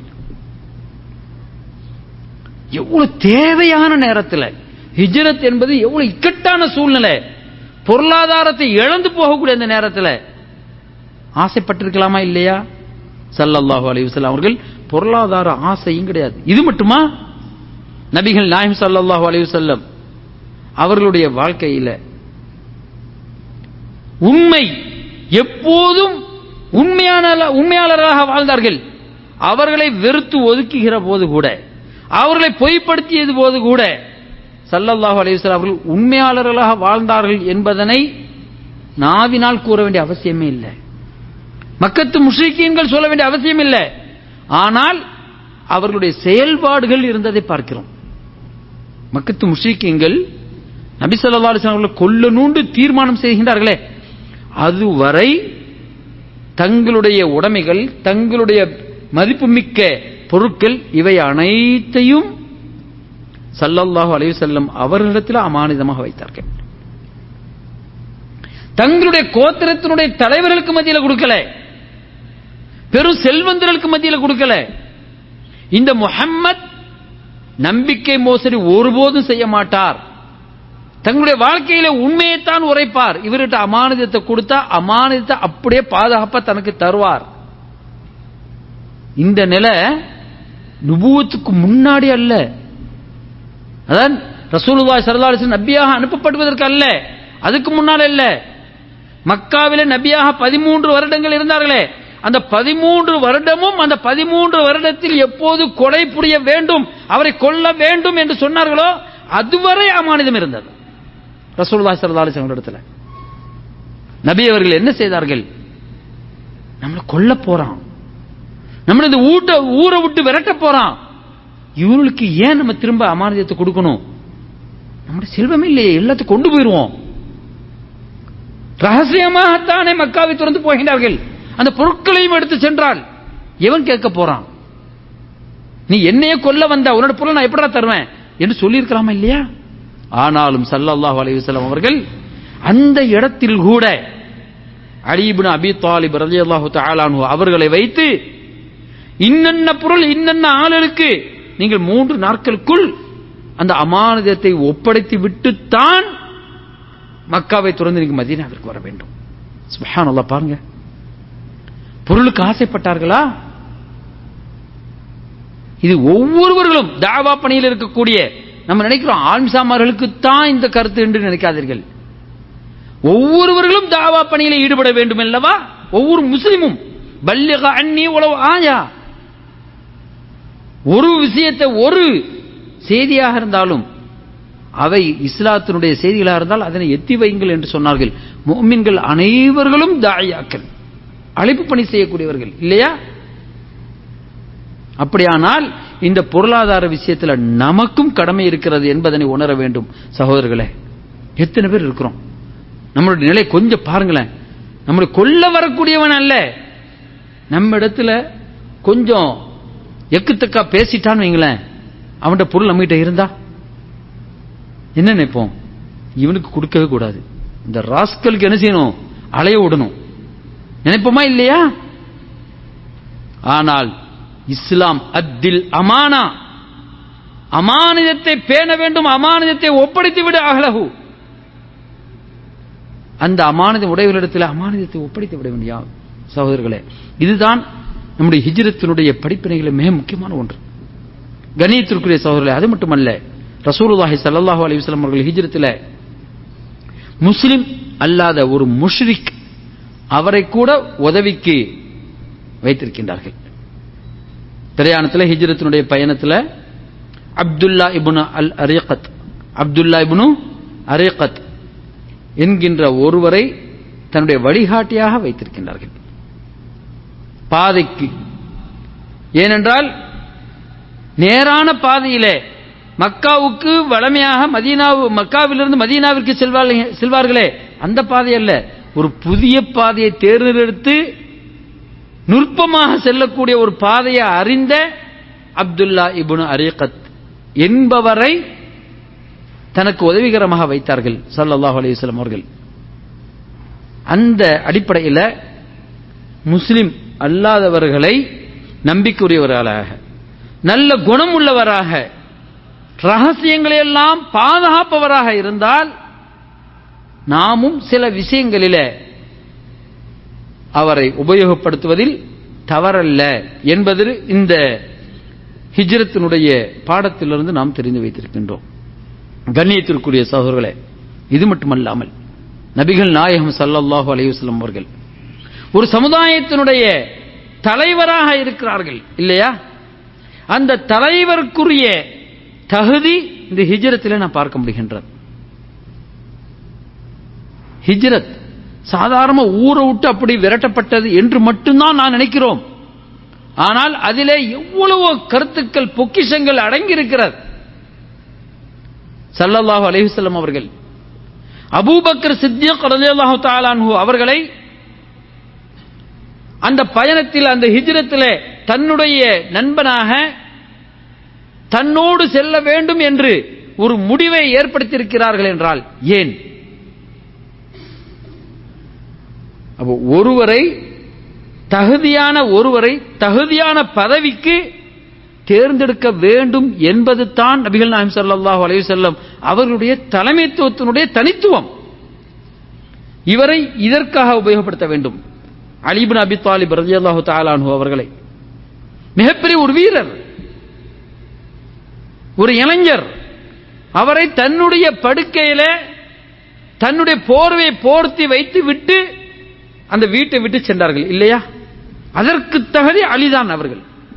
எவ்வளவு தேவையான நேரத்தில் ஹிஜ்ரத் என்பது எவ்வளவு இக்கட்டான சூழ்நிலை பொருளாதாரத்தை இழந்து போகக்கூடிய அந்த நேரத்தில் ஆசைப்பட்டிருக்கலாமா இல்லையா சல்லல்லாஹு அலைஹி வஸல்லம் அவர்கள் பொருளாதார ஆசையும் கிடையாது இது மட்டுமா நபிகள் நாயம் சல்லல்லாஹு அலைஹி வஸல்லம் அவர்களுடைய வாழ்க்கையில உண்மை எப்போதும் உண்மையான உண்மையாளராக வாழ்ந்தார்கள் அவர்களை வெறுத்து ஒதுக்குகிற போது கூட அவர்களை பொய்ப்படுத்தியது போது கூட சல்லல்லாஹு அலைஹிஸ்ஸலாம் அவர்கள் உண்மையாளர்களாக வாழ்ந்தார்கள் என்பதனை நாவினால் கூற வேண்டிய அவசியமே இல்லை மக்கத்து முஸ்லிக்கீன்கள் சொல்ல வேண்டிய அவசியம் இல்லை ஆனால் அவர்களுடைய செயல்பாடுகள் இருந்ததை பார்க்கிறோம் மக்கத்து முஸ்லிக்கீன்கள் நபி ஸல்லல்லாஹு அலைஹி வஸல்லம் அவர்களை கொல்லணுண்டு தீர்மானம் செய்கின்றார்களே அதுவரை தங்களுடைய உடைமைகள் தங்களுடைய மதிப்புமிக்க பொருட்கள் இவை அனைத்தையும் சல்லல்லாஹு அலைஹி வஸல்லம் அவர்களிடத்தில் அமானிதமாக வைத்தார்கள் தங்களுடைய கோத்திரத்தினுடைய தலைவர்களுக்கு மத்தியில் கொடுக்கல பெரும் செல்வந்தர்களுக்கு மத்தியில் கொடுக்கல இந்த முஹம்மத் நம்பிக்கை மோசடி ஒருபோதும் செய்ய மாட்டார் தங்களுடைய வாழ்க்கையில உண்மையைத்தான் உரைப்பார் இவர்கிட்ட அமானிதத்தை கொடுத்தா அமானிதத்தை அப்படியே பாதுகாப்பா தனக்கு தருவார் இந்த நிலை நுபுவத்துக்கு முன்னாடி அல்ல அதான் ரசூலுல்லாஹி ஸல்லல்லாஹு அலைஹி வஸல்லம் நபியாக அனுப்பப்படுவதற்கு அல்ல அதுக்கு முன்னால் அல்ல மக்காவிலே நபியாக பதிமூன்று வருடங்கள் இருந்தார்களே அந்த பதிமூன்று வருடமும் அந்த பதிமூன்று வருடத்தில் எப்போது கொலை புரிய வேண்டும் அவரை கொல்ல வேண்டும் என்று சொன்னார்களோ அதுவரை அமானிதம் இருந்தது ரசூலுல்லாஹி ஸல்லல்லாஹு அலைஹி வஸல்லம் இடத்துல நபி அவர்கள் என்ன செய்தார்கள் நம்மளை கொல்ல போறான் நம்மள இந்த ஊட்ட ஊரை விட்டு விரட்ட போறான் இவர்களுக்கு ஏன் நம்ம திரும்ப அமானிதத்தை கொடுக்கணும் நம்முடைய செல்வமே இல்லையே எல்லாத்தையும் கொண்டு போயிருவோம் ரகசியமாகத்தானே மக்காவை திறந்து போகின்றார்கள் அந்த பொருட்களையும் எடுத்து சென்றால் எவன் கேட்க போறான் நீ என்னையே கொல்ல வந்த உன்னோட பொருளை நான் எப்படா தருவேன் என்று சொல்லியிருக்கலாமா இல்லையா ஆனாலும் சல்லல்லாஹு அலைஹி வஸல்லம் அவர்கள் அந்த இடத்தில் கூட அலிபின் அபி தாலிப் ரலியல்லாஹு தஆலா அன்ஹு அவர்களை வைத்து இன்னென்ன பொருள் இன்னென்ன ஆளுக்கு நீங்கள் மூன்று நாட்களுக்குள் அந்த அமானிதத்தை ஒப்படைத்து விட்டுத்தான் மக்காவை துறந்து நீங்க மதீனாவிற்கு வர வேண்டும் சுப்ஹானல்லாஹ் பாருங்க பொருளுக்கு ஆசைப்பட்டார்களா இது ஒவ்வொருவர்களும் தாவா பணியில் இருக்கக்கூடிய நம்ம நினைக்கிறோம் ஆன்சாமார்களுக்கு தான் இந்த கருத்து என்று நினைக்காதீர்கள் ஒவ்வொருவர்களும் தாவா பணியில் ஈடுபட வேண்டும் அல்லவா ஒவ்வொரு முஸ்லிமும் பல்லிக அன்னி உளவு ஆயா ஒரு விஷயத்தை ஒரு செய்தியாக இருந்தாலும் அவை இஸ்லாத்தினுடைய செய்திகளாக இருந்தால் அதனை எத்தி வையுங்கள் என்று சொன்னார்கள் முஃமின்கள் அனைவர்களும் தாயாக்கள் அழைப்பு பணி செய்யக்கூடியவர்கள் இல்லையா அப்படியானால் இந்த பொருளாதார விஷயத்தில் நமக்கும் கடமை இருக்கிறது என்பதனை உணர வேண்டும் சகோதரர்களே எத்தனை பேர் இருக்கிறோம் நம்மளுடைய நிலை கொஞ்சம் பாருங்களேன் நம்மளை கொல்ல வரக்கூடியவன் அல்ல நம்ம இடத்துல கொஞ்சம் எக்குத்தக்கா பேசிட்டான்னு வைங்களேன் அவன்கிட்ட பொருள் நம்மகிட்ட இருந்தா என்ன நினைப்போம் இவனுக்கு கொடுக்கவே கூடாது இந்த ராஸ்கலுக்கு என்ன செய்யணும் அலைய விடணும் நினைப்போமா இல்லையா ஆனால் இஸ்லாம் அத்தில் அமானா அமானிதத்தை பேண வேண்டும் அமானிதத்தை ஒப்படைத்து விடு அகலகு அந்த அமானித உடையவர்களிடத்தில் அமானிதத்தை ஒப்படைத்து விட வேண்டிய சகோதரர்களே இதுதான் நம்முடைய ஹிஜ்ரத்தினுடைய படிப்பினைகளில் மிக முக்கியமான ஒன்று கணியத்திற்குரிய சகோதரர்களே அது மட்டுமல்ல ரசூலுல்லாஹி ஸல்லல்லாஹு அலைஹி வஸல்லம் அவர்கள் ஹிஜ்ரத்தில் முஸ்லிம் அல்லாத ஒரு முஷ்ரிக் அவரை கூட உதவிக்கு வைத்திருக்கின்றார்கள் பிரயாணத்தில் ஹிஜ்ரத்தினுடைய பயணத்தில் அப்துல்லா இப்னு அல் அரீகத் அப்துல்லா இப்னு அரீகத் என்கின்ற ஒருவரை தன்னுடைய வழிகாட்டியாக வைத்திருக்கின்றார்கள் பாதைக்கு ஏனென்றால் நேரான பாதையிலே மக்காவுக்கு வளமையாக மதீனாவு மக்காவிலிருந்து மதீனாவிற்கு செல்வார்கள் செல்வார்களே அந்த பாதை அல்ல ஒரு புதிய பாதையை தேர்ந்தெடுத்து நுட்பமாக செல்லக்கூடிய ஒரு பாதையை அறிந்த அப்துல்லா இபுனு அரீகத் என்பவரை தனக்கு உதவிகரமாக வைத்தார்கள் சல்லல்லாஹு அலைஹி வஸல்லம் அவர்கள் அந்த அடிப்படையில் முஸ்லிம் அல்லாதவர்களை நம்பிக்கையுரியவர்களாக நல்ல குணம் உள்ளவராக ரகசியங்களை எல்லாம் பாதுகாப்பவராக இருந்தால் நாமும் சில விஷயங்களிலே அவரை உபயோகப்படுத்துவதில் தவறல்ல என்பது இந்த ஹிஜ்ரத்தினுடைய பாடத்திலிருந்து நாம் தெரிந்து வைத்திருக்கின்றோம் கண்ணியத்திற்குரிய சகோதரர்களே இது மட்டுமல்லாமல் நபிகள் நாயகம் சல்லல்லாஹு அலையுஸ்லம் அவர்கள் ஒரு சமுதாயத்தினுடைய தலைவராக இருக்கிறார்கள் இல்லையா அந்த தலைவருக்குரிய தகுதி இந்த ஹிஜ்ரத்தில் நான் பார்க்க முடிகின்றது ஹிஜ்ரத் சாதாரண ஊரை விட்டு அப்படி விரட்டப்பட்டது என்று மட்டும்தான் நான் நினைக்கிறோம் ஆனால் அதிலே எவ்வளவு கருத்துக்கள் பொக்கிஷங்கள் அடங்கி இருக்கிறது சல்லல்லாஹு அலைஹுசல்லம் அவர்கள் அபூபக்கர் சித்தியக் ரலியல்லாஹு தஆலாஹு அவர்களை அந்த பயணத்தில் அந்த ஹிஜ்ரத்திலே தன்னுடைய நண்பனாக தன்னோடு செல்ல வேண்டும் என்று ஒரு முடிவை ஏற்படுத்தியிருக்கிறார்கள் என்றால் ஏன் அப்போ ஒருவரை தகுதியான ஒருவரை தகுதியான பதவிக்கு தேர்ந்தெடுக்க வேண்டும் என்பது தான் நபிகள் நாயம் சல்லாஹூ அலைஹி செல்லம் அவர்களுடைய தலைமைத்துவத்தினுடைய தனித்துவம் இவரை இதற்காக உபயோகப்படுத்த வேண்டும் அலிபின் அபி தாலிப் ரஜியல்லாஹு தாலானு அவர்களை மிகப்பெரிய ஒரு வீரர் ஒரு இளைஞர் அவரை தன்னுடைய படுக்கையில தன்னுடைய போர்வையை போர்த்தி வைத்து விட்டு அந்த வீட்டை விட்டு சென்றார்கள் இல்லையா அதற்கு தகுதி அலிதான் அவர்கள்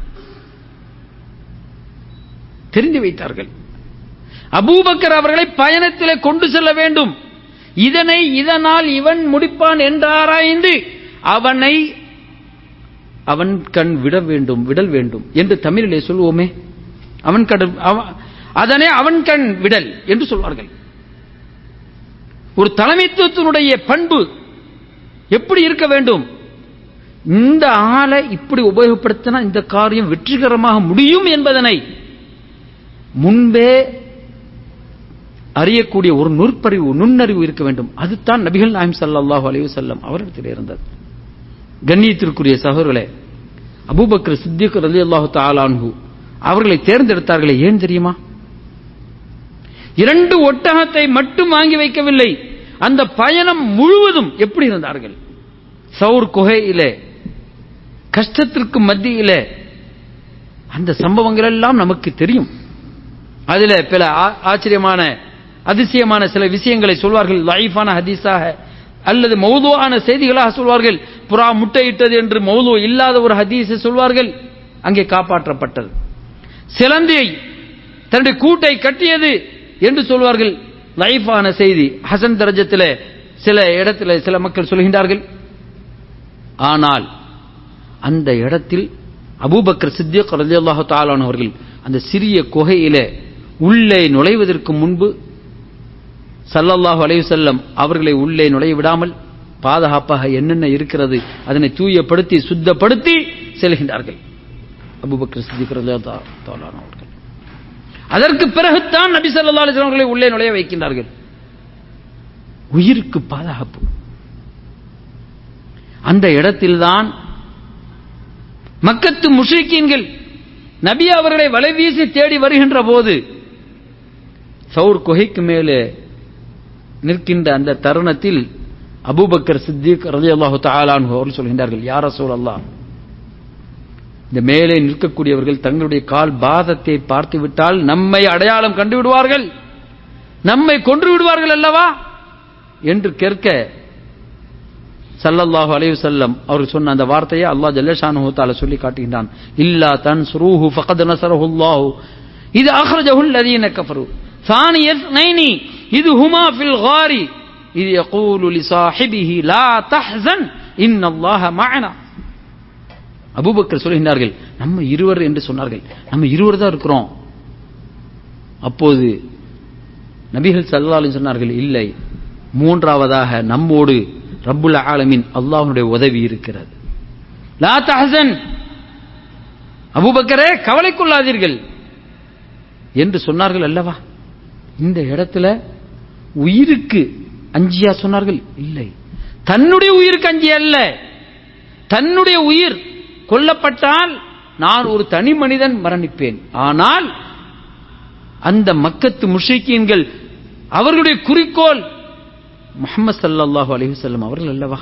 தெரிந்து வைத்தார்கள் அபூபக்கர் அவர்களை பயணத்திலே கொண்டு செல்ல வேண்டும் இதனை இதனால் இவன் முடிப்பான் என்று ஆராய்ந்து அவனை அவன் கண் விட வேண்டும் விடல் வேண்டும் என்று தமிழிலே சொல்வோமே அவன் கண் அதனை அவன் கண் விடல் என்று சொல்வார்கள் ஒரு தலைமைத்துவத்தினுடைய பண்பு எப்படி இருக்க வேண்டும் இந்த ஆளை இப்படி உபயோகப்படுத்தினா இந்த காரியம் வெற்றிகரமாக முடியும் என்பதனை முன்பே அறியக்கூடிய ஒரு நுற்பறிவு நுண்ணறிவு இருக்க வேண்டும் அதுதான் நபிகள் நாயம் ஸல்லல்லாஹு அலைஹி வஸல்லம் அவரிடத்தில் இருந்தது கண்ணியத்திற்குரிய சகோதரர்களே அபூபக்கர் சித்திக் ரலியல்லாஹு தஆலா அன்ஹு அவர்களை தேர்ந்தெடுத்தார்களே ஏன் தெரியுமா இரண்டு ஒட்டகத்தை மட்டும் வாங்கி வைக்கவில்லை அந்த பயணம் முழுவதும் எப்படி இருந்தார்கள் சவுர் குகையிலே கஷ்டத்திற்கு மத்தியிலே அந்த சம்பவங்கள் எல்லாம் நமக்கு தெரியும் அதுல பல ஆ- ஆச்சரியமான அதிசயமான சில விஷயங்களை சொல்வார்கள் லைஃபான ஹதீஸாக அல்லது மௌதுவான செய்திகளாக சொல்வார்கள் புறா முட்டையிட்டது என்று மௌது இல்லாத ஒரு ஹதீஸை சொல்வார்கள் அங்கே காப்பாற்றப்பட்டது சிலந்தியை தன்னுடைய கூட்டை கட்டியது என்று சொல்வார்கள் லைஃபான செய்தி ஹசன் தரஜத்தில் சில இடத்துல சில மக்கள் சொல்கின்றார்கள் ஆனால் அந்த இடத்தில் அபூபக்கர் சித்திக் ரலியல்லாஹு தஆலா அவர்கள் அந்த சிறிய குகையிலே உள்ளே நுழைவதற்கு முன்பு ஸல்லல்லாஹு அலைஹி வஸல்லம் அவர்களை உள்ளே நுழைய விடாமல் பாதுகாப்பாக என்னென்ன இருக்கிறது அதனை தூயப்படுத்தி சுத்தப்படுத்தி செல்கின்றார்கள் அபூபக்கர் சித்திக் ரலியல்லாஹு தஆலா அவர்கள் அதற்கு பிறகுதான் நபி ஸல்லல்லாஹு அலைஹி வஸல்லம் அவர்களை உள்ளே நுழைய வைக்கின்றார்கள் உயிருக்கு பாதுகாப்பு அந்த இடத்தில்தான் மக்கத்து முஷ்ரிக்கீன்கள் நபி அவர்களை வலை வீசி தேடி வருகின்ற போது சவுர் குகைக்கு மேலே நிற்கின்ற அந்த தருணத்தில் அபூபக்கர் சித்திக் ரலியல்லாஹு தஆலா அன்ஹு அவர்கள் சொல்கின்றார்கள் யா ரசூலல்லாஹ் இந்த மேலே நிற்கக்கூடியவர்கள் தங்களுடைய கால் பாதத்தை பார்த்து விட்டால் நம்மை அடையாளம் கண்டு விடுவார்கள் நம்மை கொன்று விடுவார்கள் அல்லவா என்று கேட்க ஸல்லல்லாஹு அலைஹி வஸல்லம் அவர் சொன்ன அந்த வார்த்தையை அல்லாஹ் ஜல்லஷானஹு தஆலா சொல்லி காட்டுகின்றான் இல்லா தன்சுரூஹு ஃபகத் நஸரஹுல்லாஹு இது அக்ரஜஹு அல்லதீன கஃபரு ثاني اثنين إذ هما في الغار إذ يقول لصاحبه لا تحزن إن الله معنا அபூபக்கர் சொல்கின்றார்கள் நம்ம இருவர் என்று சொன்னார்கள் நம்ம இருவர் தான் இருக்கிறோம் அப்போது நபிகள் ஸல்லல்லாஹு அலைஹி சொன்னார்கள் இல்லை மூன்றாவதாக நம்மோடு ரப்புல் ஆலமீன் அல்லாஹ்வுடைய உதவி இருக்கிறது லா தஹசன் அபூபக்கரே கவலை கொள்ளாதீர்கள் என்று சொன்னார்கள் அல்லவா இந்த இடத்துல உயிருக்கு அஞ்சியா சொன்னார்கள் இல்லை தன்னுடைய உயிருக்கு அஞ்சி அல்ல தன்னுடைய உயிர் கொல்லப்பட்டால் நான் ஒரு தனி மனிதன் மரணிப்பேன் ஆனால் அந்த மக்கத்து முஷிக்கீன்கள் அவர்களுடைய குறிக்கோள் முஹம்மது ஸல்லல்லாஹு அலைஹி வஸல்லம் அவர்கள் அல்லவா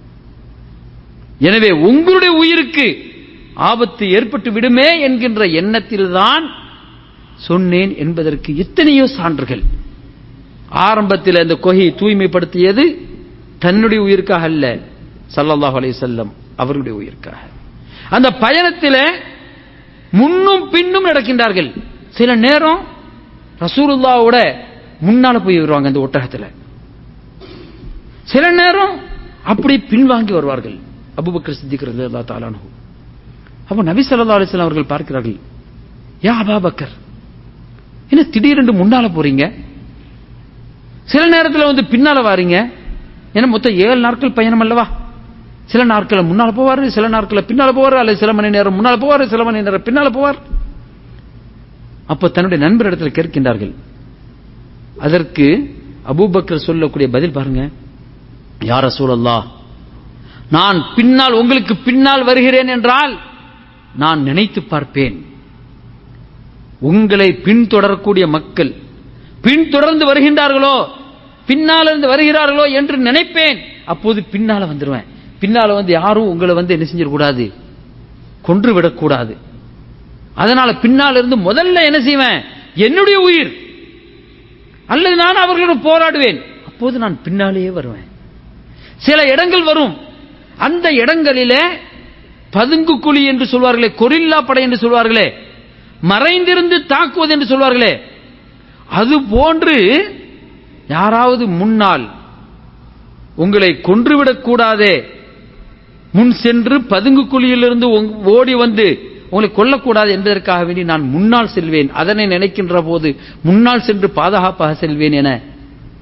எனவே உங்களுடைய உயிருக்கு ஆபத்து ஏற்பட்டு விடுமே என்கின்ற எண்ணத்தில்தான் சொன்னேன் என்பதற்கு எத்தனையோ சான்றுகள் ஆரம்பத்தில் அந்த கொகையை தூய்மைப்படுத்தியது தன்னுடைய உயிருக்காக அல்ல ஸல்லல்லாஹு அலைஹி வஸல்லம் அவர்களுடைய உயிருக்காக அந்த பயணத்தில் முன்னும் பின்னும் நடக்கின்றார்கள் சில நேரம் ரசூலுல்லாவோட முன்னால போய் வருவாங்க அந்த ஒட்டகத்தில் சில நேரம் அப்படி பின்வாங்கி வருவார்கள் அபூபக்கர் சித்திக் ரலியல்லாஹு தஆலா அன்ஹு அப்போ நபி ஸல்லல்லாஹு அலைஹி வஸல்லம் அவர்கள் பார்க்கிறார்கள் யா அபாபக்கர் என்ன திடீரென்று முன்னால போறீங்க சில நேரத்தில் வந்து பின்னால வாரீங்க ஏன்னா மொத்தம் ஏழு நாட்கள் பயணம் அல்லவா சில நாட்கள் முன்னால போவார் சில நாட்கள் பின்னால போவார் அல்லது சில மணி நேரம் முன்னால போவார் சில மணி நேரம் பின்னால போவார் அப்ப தன்னுடைய நண்பரிடத்தில் கேட்கின்றார்கள் அதற்கு அபூபக்கர் சொல்லக்கூடிய பதில் பாருங்க யார சூழல்லா நான் பின்னால் உங்களுக்கு பின்னால் வருகிறேன் என்றால் நான் நினைத்து பார்ப்பேன் உங்களை பின்தொடரக்கூடிய மக்கள் பின்தொடர்ந்து வருகின்றார்களோ பின்னால் இருந்து வருகிறார்களோ என்று நினைப்பேன் அப்போது பின்னால வந்துருவேன் பின்னால வந்து யாரும் உங்களை வந்து என்ன செஞ்சிடக்கூடாது கொன்று விடக்கூடாது அதனால பின்னால் இருந்து முதல்ல என்ன செய்வேன் என்னுடைய உயிர் அல்லது நான் அவர்களுடன் போராடுவேன் அப்போது நான் பின்னாலேயே வருவேன் சில இடங்கள் வரும் அந்த இடங்களிலே பதுங்கு குழி என்று சொல்வார்களே கொரில்லா படை என்று சொல்வார்களே மறைந்திருந்து தாக்குவது என்று சொல்வார்களே அது போன்று யாராவது முன்னால் உங்களை கொன்றுவிடக் கூடாதே முன் சென்று பதுங்கு குழியிலிருந்து உங்- ஓடி வந்து உங்களை கொல்லக்கூடாது என்பதற்காக வேண்டி நான் முன்னால் செல்வேன் அதனை நினைக்கின்ற போது முன்னால் சென்று பாதுகாப்பாக செல்வேன் என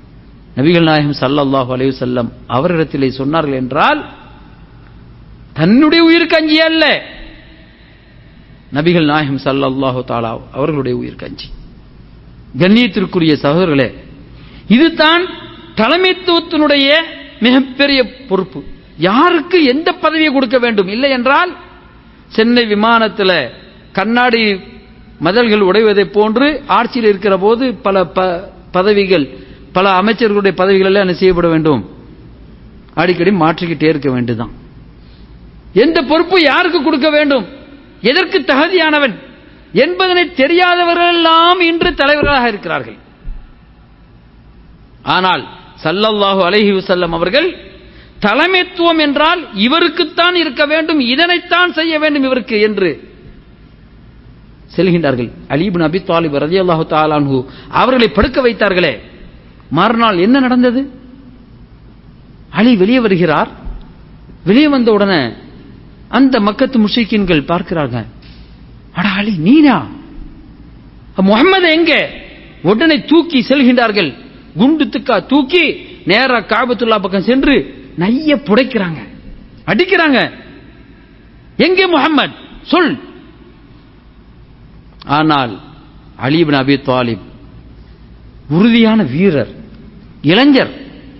நபிகள் நாயகம் ஸல்லல்லாஹு அலைஹி வஸல்லம் அவரிடத்திலே சொன்னார்கள் என்றால் தன்னுடைய உயிருக்கு அஞ்சி அல்ல நபிகள் நாயகம் ஸல்லல்லாஹு தஆலா அவர்களுடைய உயிருக்கு அஞ்சி கண்ணியத்திற்குரிய சகோதரர்களே இதுதான் தலைமைத்துவத்தினுடைய மிகப்பெரிய பொறுப்பு யாருக்கு எந்த பதவியை கொடுக்க வேண்டும் இல்லை என்றால் சென்னை விமானத்தில் கண்ணாடி மதல்கள் உடைவதைப் போன்று ஆட்சியில் இருக்கிற போது பல ப- பதவிகள் பல அமைச்சர்களுடைய பதவிகள் எல்லாம் என்ன செய்யப்பட வேண்டும் அடிக்கடி மாற்றிக்கிட்டே இருக்க வேண்டியதுதான் எந்த பொறுப்பு யாருக்கு கொடுக்க வேண்டும் எதற்கு தகுதியானவன் என்பதனை தெரியாதவர்கள் எல்லாம் இன்று தலைவர்களாக இருக்கிறார்கள் ஆனால் சல்லல்லாஹு அலைஹி வஸல்லம் அவர்கள் தலைமைத்துவம் என்றால் இவருக்குத்தான் இருக்க வேண்டும் இதனைத்தான் செய்ய வேண்டும் இவருக்கு என்று செல்கின்றார்கள் அலீபின் அபி தாலிப் ரதியல்லாஹு தாலான்ஹு அவர்களை படுக்க வைத்தார்களே மறுநாள் என்ன நடந்தது அலி வெளியே வருகிறார் வெளியே வந்த உடனே அந்த மக்கத்து முஷிக்கின்கள் பார்க்கிறார்கள் அட அலி நீனா முகமது எங்க உடனே தூக்கி செல்கின்றார்கள் குண்டு துக்கா தூக்கி நேரா காபத்துல்லா பக்கம் சென்று நைய புடைக்கிறாங்க அடிக்கிறாங்க எங்கே முகம்மது சொல் ஆனால் அலிபின் அபி தாலிப் உறுதியான வீரர் இளைஞர்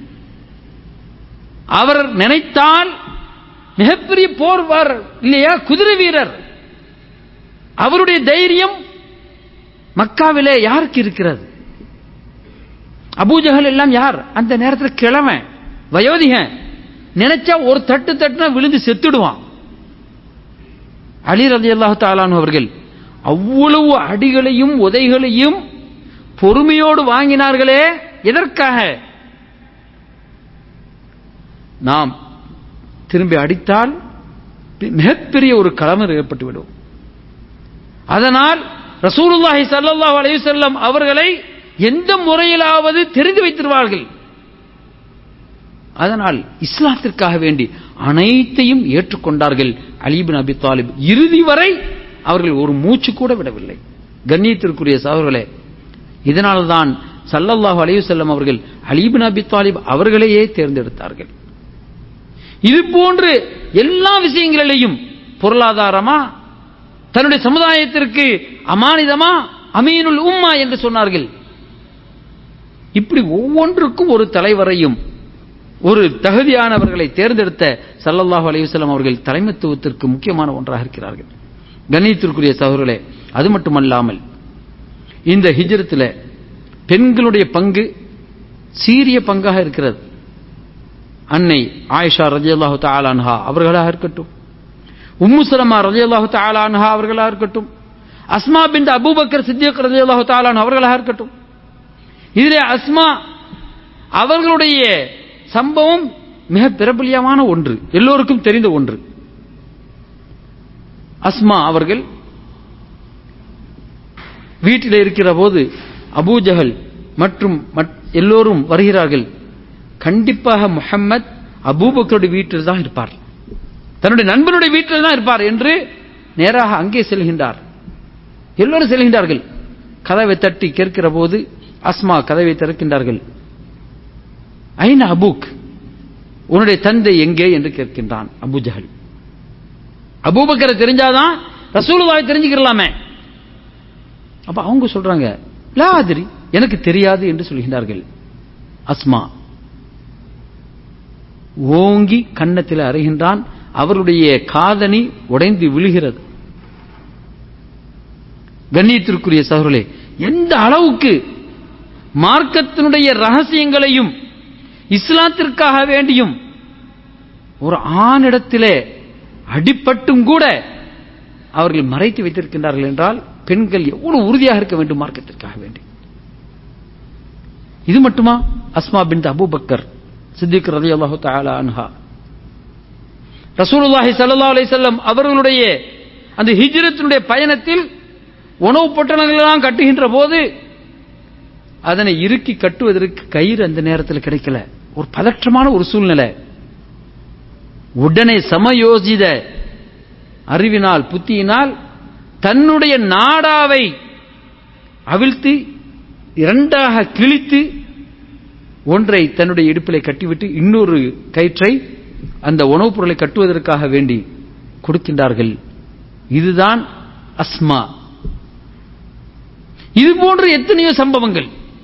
அவர் நினைத்தால் மிகப்பெரிய போர் வார் இல்லையா குதிரை வீரர் அவருடைய தைரியம் மக்காவிலே யாருக்கு இருக்கிறது அபூஜஹல் எல்லாம் யார் அந்த நேரத்தில் கிழமை வயோதிகன் நினைச்சா ஒரு தட்டு தட்டுனா விழுந்து செத்துடுவான் அலி ரதி அல்லாஹு தாலான் அவர்கள் அவ்வளவு அடிகளையும் உதைகளையும் பொறுமையோடு வாங்கினார்களே எதற்காக நாம் திரும்பி அடித்தால் மிகப்பெரிய ஒரு களமர் ஏற்பட்டுவிடும் அதனால் ரசூலுல்லாஹி ஸல்லல்லாஹு அலைஹி வஸல்லம் அவர்களை எந்த முறையிலாவது தெரிந்து வைத்திருவார்கள் அதனால் இஸ்லாத்திற்காக வேண்டி அனைத்தையும் ஏற்றுக்கொண்டார்கள் அலிபின் அபி தாலிப் இறுதி வரை அவர்கள் ஒரு மூச்சு கூட விடவில்லை கண்ணியத்திற்குரிய சகோதரர்களே இதனால்தான் சல்லல்லாஹு அலைஹி வஸல்லம் அவர்கள் அலிபின் அபி தாலிப் அவர்களையே தேர்ந்தெடுத்தார்கள் இது போன்று எல்லா விஷயங்களிலையும் பொருளாதாரமா தன்னுடைய சமுதாயத்திற்கு அமானிதமா அமீனுல் உம்மா என்று சொன்னார்கள் இப்படி ஒவ்வொன்றுக்கும் ஒரு தலைவரையும் ஒரு தகுதியானவர்களை தேர்ந்தெடுத்த சல்லல்லாஹு அலைஹி வஸல்லம் அவர்கள் தலைமைத்துவத்திற்கு முக்கியமான ஒன்றாக இருக்கிறார்கள் கண்ணியத்திற்குரிய சகோதரர்களே அது மட்டுமல்லாமல் இந்த ஹிஜ்ரத்தில் பெண்களுடைய பங்கு சீரிய பங்காக இருக்கிறது அன்னை ஆயிஷா ரஜியல்லாஹு தாலான்ஹா அவர்களாக இருக்கட்டும் உம்மு சலமா ரஜியல்லாஹு தாலான்ஹா அவர்களாக இருக்கட்டும் அஸ்மா பின் அபூபக்கர் சித்தியக் ரஜியல்லாஹு தாலான் அவர்களாக இருக்கட்டும் இதிலே அஸ்மா அவர்களுடைய சம்பவம் மிக பிரபலியமான ஒன்று எல்லோருக்கும் தெரிந்த ஒன்று அஸ்மா அவர்கள் வீட்டில் இருக்கிற போது அபூஜஹல் மற்றும் எல்லோரும் வருகிறார்கள் கண்டிப்பாக முஹம்மத் அபூபக்கருடைய வீட்டில் தான் இருப்பார் தன்னுடைய நண்பனுடைய வீட்டில் தான் இருப்பார் என்று நேராக அங்கே செல்கின்றார் எல்லோரும் செல்கின்றார்கள் கதவை தட்டி கேட்கிற போது அஸ்மா கதவை திறக்கின்றார்கள் ஐன அபூக் உன்னுடைய தந்தை எங்கே என்று கேட்கின்றான் அபுஜஹல் அபூபக்கரை தெரிஞ்சாதான் ரசூலுல்லாவை தெரிஞ்சுக்கலாமே அப்ப அவங்க சொல்றாங்க லாதிரி எனக்கு தெரியாது என்று சொல்கின்றார்கள் அஸ்மா ஓங்கி கன்னத்தில் அறைகின்றான் அவருடைய காதணி உடைந்து விழுகிறது கண்ணியத்திற்குரிய சகோதரர்களே எந்த அளவுக்கு மார்க்கத்தினுடைய ரகசியங்களையும் இஸ்லாத்திற்காக வேண்டியும் ஒரு ஆணிடத்திலே அடிப்பட்டும் கூட அவர்கள் மறைத்து வைத்திருக்கின்றார்கள் என்றால் பெண்கள் எவ்வளவு உறுதியாக இருக்க வேண்டும் மார்க்கத்திற்காக வேண்டி இது மட்டுமா அஸ்மா பின் அபூபக்கர் சித்திக் ரதி அல்லாஹு தாலா அன்ஹா ரசூலுல்லாஹி ஸல்லல்லாஹு அலைஹி வஸல்லம் அவர்களுடைய அந்த ஹிஜ்ரத்தினுடைய பயணத்தில் உணவு பொட்டணங்களெல்லாம் கட்டுகின்ற போது அதனை இறுக்கி கட்டுவதற்கு கயிறு அந்த நேரத்தில் கிடைக்கல ஒரு பதற்றமான ஒரு சூழ்நிலை உடனே சமயோஜித அறிவினால் புத்தியினால் தன்னுடைய நாடாவை அவிழ்த்து இரண்டாக கிழித்து ஒன்றை தன்னுடைய இடுப்பிலே கட்டிவிட்டு இன்னொரு கயிற்றை அந்த உணவுப் பொருளை கட்டுவதற்காக வேண்டி கொடுக்கின்றார்கள் இதுதான் அஸ்மா இது போன்ற எத்தனையோ சம்பவங்கள்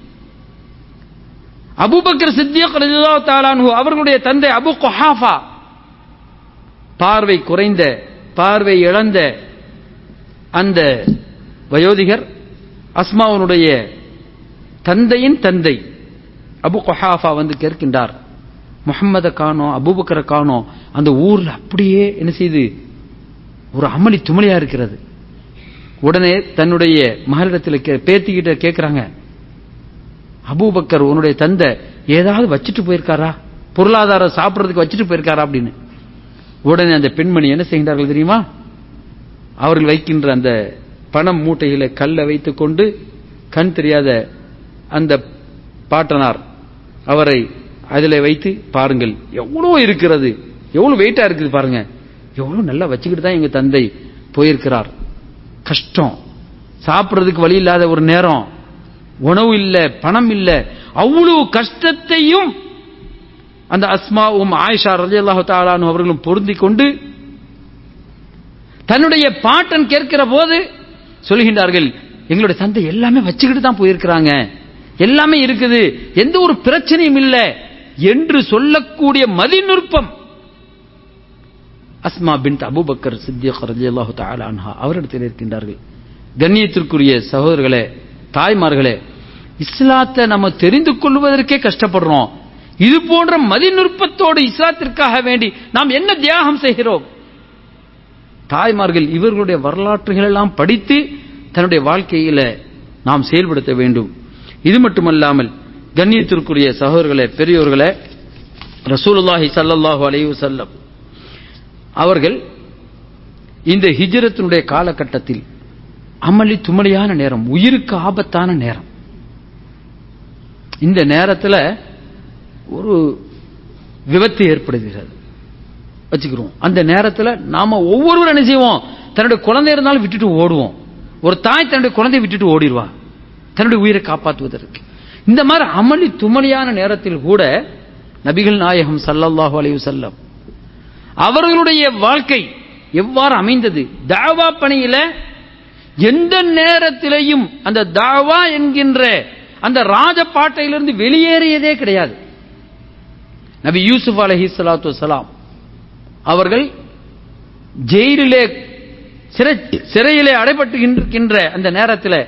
அபூபக்கர் சித்தியக் ரலியல்லாஹு தஆலா அன்ஹு அவர்களுடைய தந்தை அபு குஹாஃபா பார்வை குறைந்த பார்வை இழந்த அந்த வயோதிகர் அஸ்மாவனுடைய தந்தையின் தந்தை அபு குஹாஃபா வந்து கேட்கின்றார் முகம்மத காணோம் அபூபக்கரை காணோம் அந்த ஊர்ல அப்படியே என்ன செய்து ஒரு அமளி துமளியா இருக்கிறது உடனே தன்னுடைய மகளிடத்தில் கே- பேத்திக்கிட்ட கேட்கிறாங்க அபூபக்கர் உன்னுடைய தந்தை ஏதாவது வச்சுட்டு போயிருக்காரா பொருளாதாரம் சாப்பிடுறதுக்கு வச்சுட்டு போயிருக்காரா அப்படின்னு உடனே அந்த பெண்மணி என்ன செய்கின்றார்கள் தெரியுமா அவர்கள் வைக்கின்ற அந்த பணம் மூட்டையில கல்லை வைத்துக் கொண்டு கண் தெரியாத அந்த பாட்டனார் அவரை அதில் வைத்து பாருங்கள் எவ்வளவு இருக்கிறது எவ்வளவு வெயிட்டா இருக்குது பாருங்க எவ்வளவு நல்லா வச்சுக்கிட்டு தான் எங்க தந்தை போயிருக்கிறார் கஷ்டம் சாப்பிடுறதுக்கு வழி இல்லாத ஒரு நேரம் உணவு இல்ல பணம் இல்ல அவ்வளவு கஷ்டத்தையும் அந்த அஸ்மாவும் ஆயிஷா ரலியல்லாஹு தஆலானு அவர்களும் பொருந்திக் கொண்டு தன்னுடைய பாட்டன் கேட்கிற போது சொல்கின்றார்கள் எங்களுடைய தந்தை எல்லாமே வச்சுக்கிட்டு தான் போயிருக்கிறாங்க எல்லாமே இருக்குது எந்த ஒரு பிரச்சனையும் இல்லை என்று சொல்லக்கூடிய மதிநுட்பம் அஸ்மா பின் அபூபக்கர் சித்தியக் ரலியல்லாஹு தஆலா அன்ஹா அவரிடத்தில் இருக்கின்றார்கள் கண்ணியத்திற்குரிய சகோதரர்களே தாய்மார்களே இஸ்லாத்தை நம்ம தெரிந்து கொள்வதற்கே கஷ்டப்படுறோம் இது போன்ற மதிநுட்பத்தோடு இஸ்லாத்திற்காக வேண்டி நாம் என்ன தியாகம் செய்கிறோம் தாய்மார்கள் இவர்களுடைய வரலாற்றுகள் எல்லாம் படித்து தன்னுடைய வாழ்க்கையில நாம் செயல்படுத்த வேண்டும் இது மட்டுமல்லாமல் கண்ணியத்திற்குரிய சகோதரர்களே பெரியோர்களே ரசூலுல்லாஹி ஸல்லல்லாஹு அலைஹி வஸல்லம் அவர்கள் இந்த ஹிஜ்ரத்தினுடைய காலகட்டத்தில் அமளி துமளியான நேரம் உயிருக்கு ஆபத்தான நேரம் இந்த நேரத்தில் ஒரு விபத்து ஏற்படுகிறது வச்சுக்கிறோம் அந்த நேரத்தில் நாம ஒவ்வொருவரும் என்ன செய்வோம் தன்னுடைய குழந்தை இருந்தாலும் விட்டுட்டு ஓடுவோம் ஒரு தாய் தன்னுடைய குழந்தையை விட்டுட்டு ஓடிடுவா தன்னுடைய உயிரை காப்பாற்றுவதற்கு இந்த மாதிரி அமளி துமளியான நேரத்தில் கூட நபிகள் நாயகம் ஸல்லல்லாஹு அலைஹி வஸல்லம் அவர்களுடைய வாழ்க்கை எவ்வாறு அமைந்தது தாவா பணியில எந்த நேரத்திலையும் அந்த தாவா என்கின்ற அந்த ராஜபாட்டையிலிருந்து வெளியேறியதே கிடையாது நபி யூசுப் அலஹி சலாத்து வசலாம் அவர்கள் ஜெயிலிலே சிறை சிறையிலே அடைபட்டுகின்ற அந்த நேரத்தில்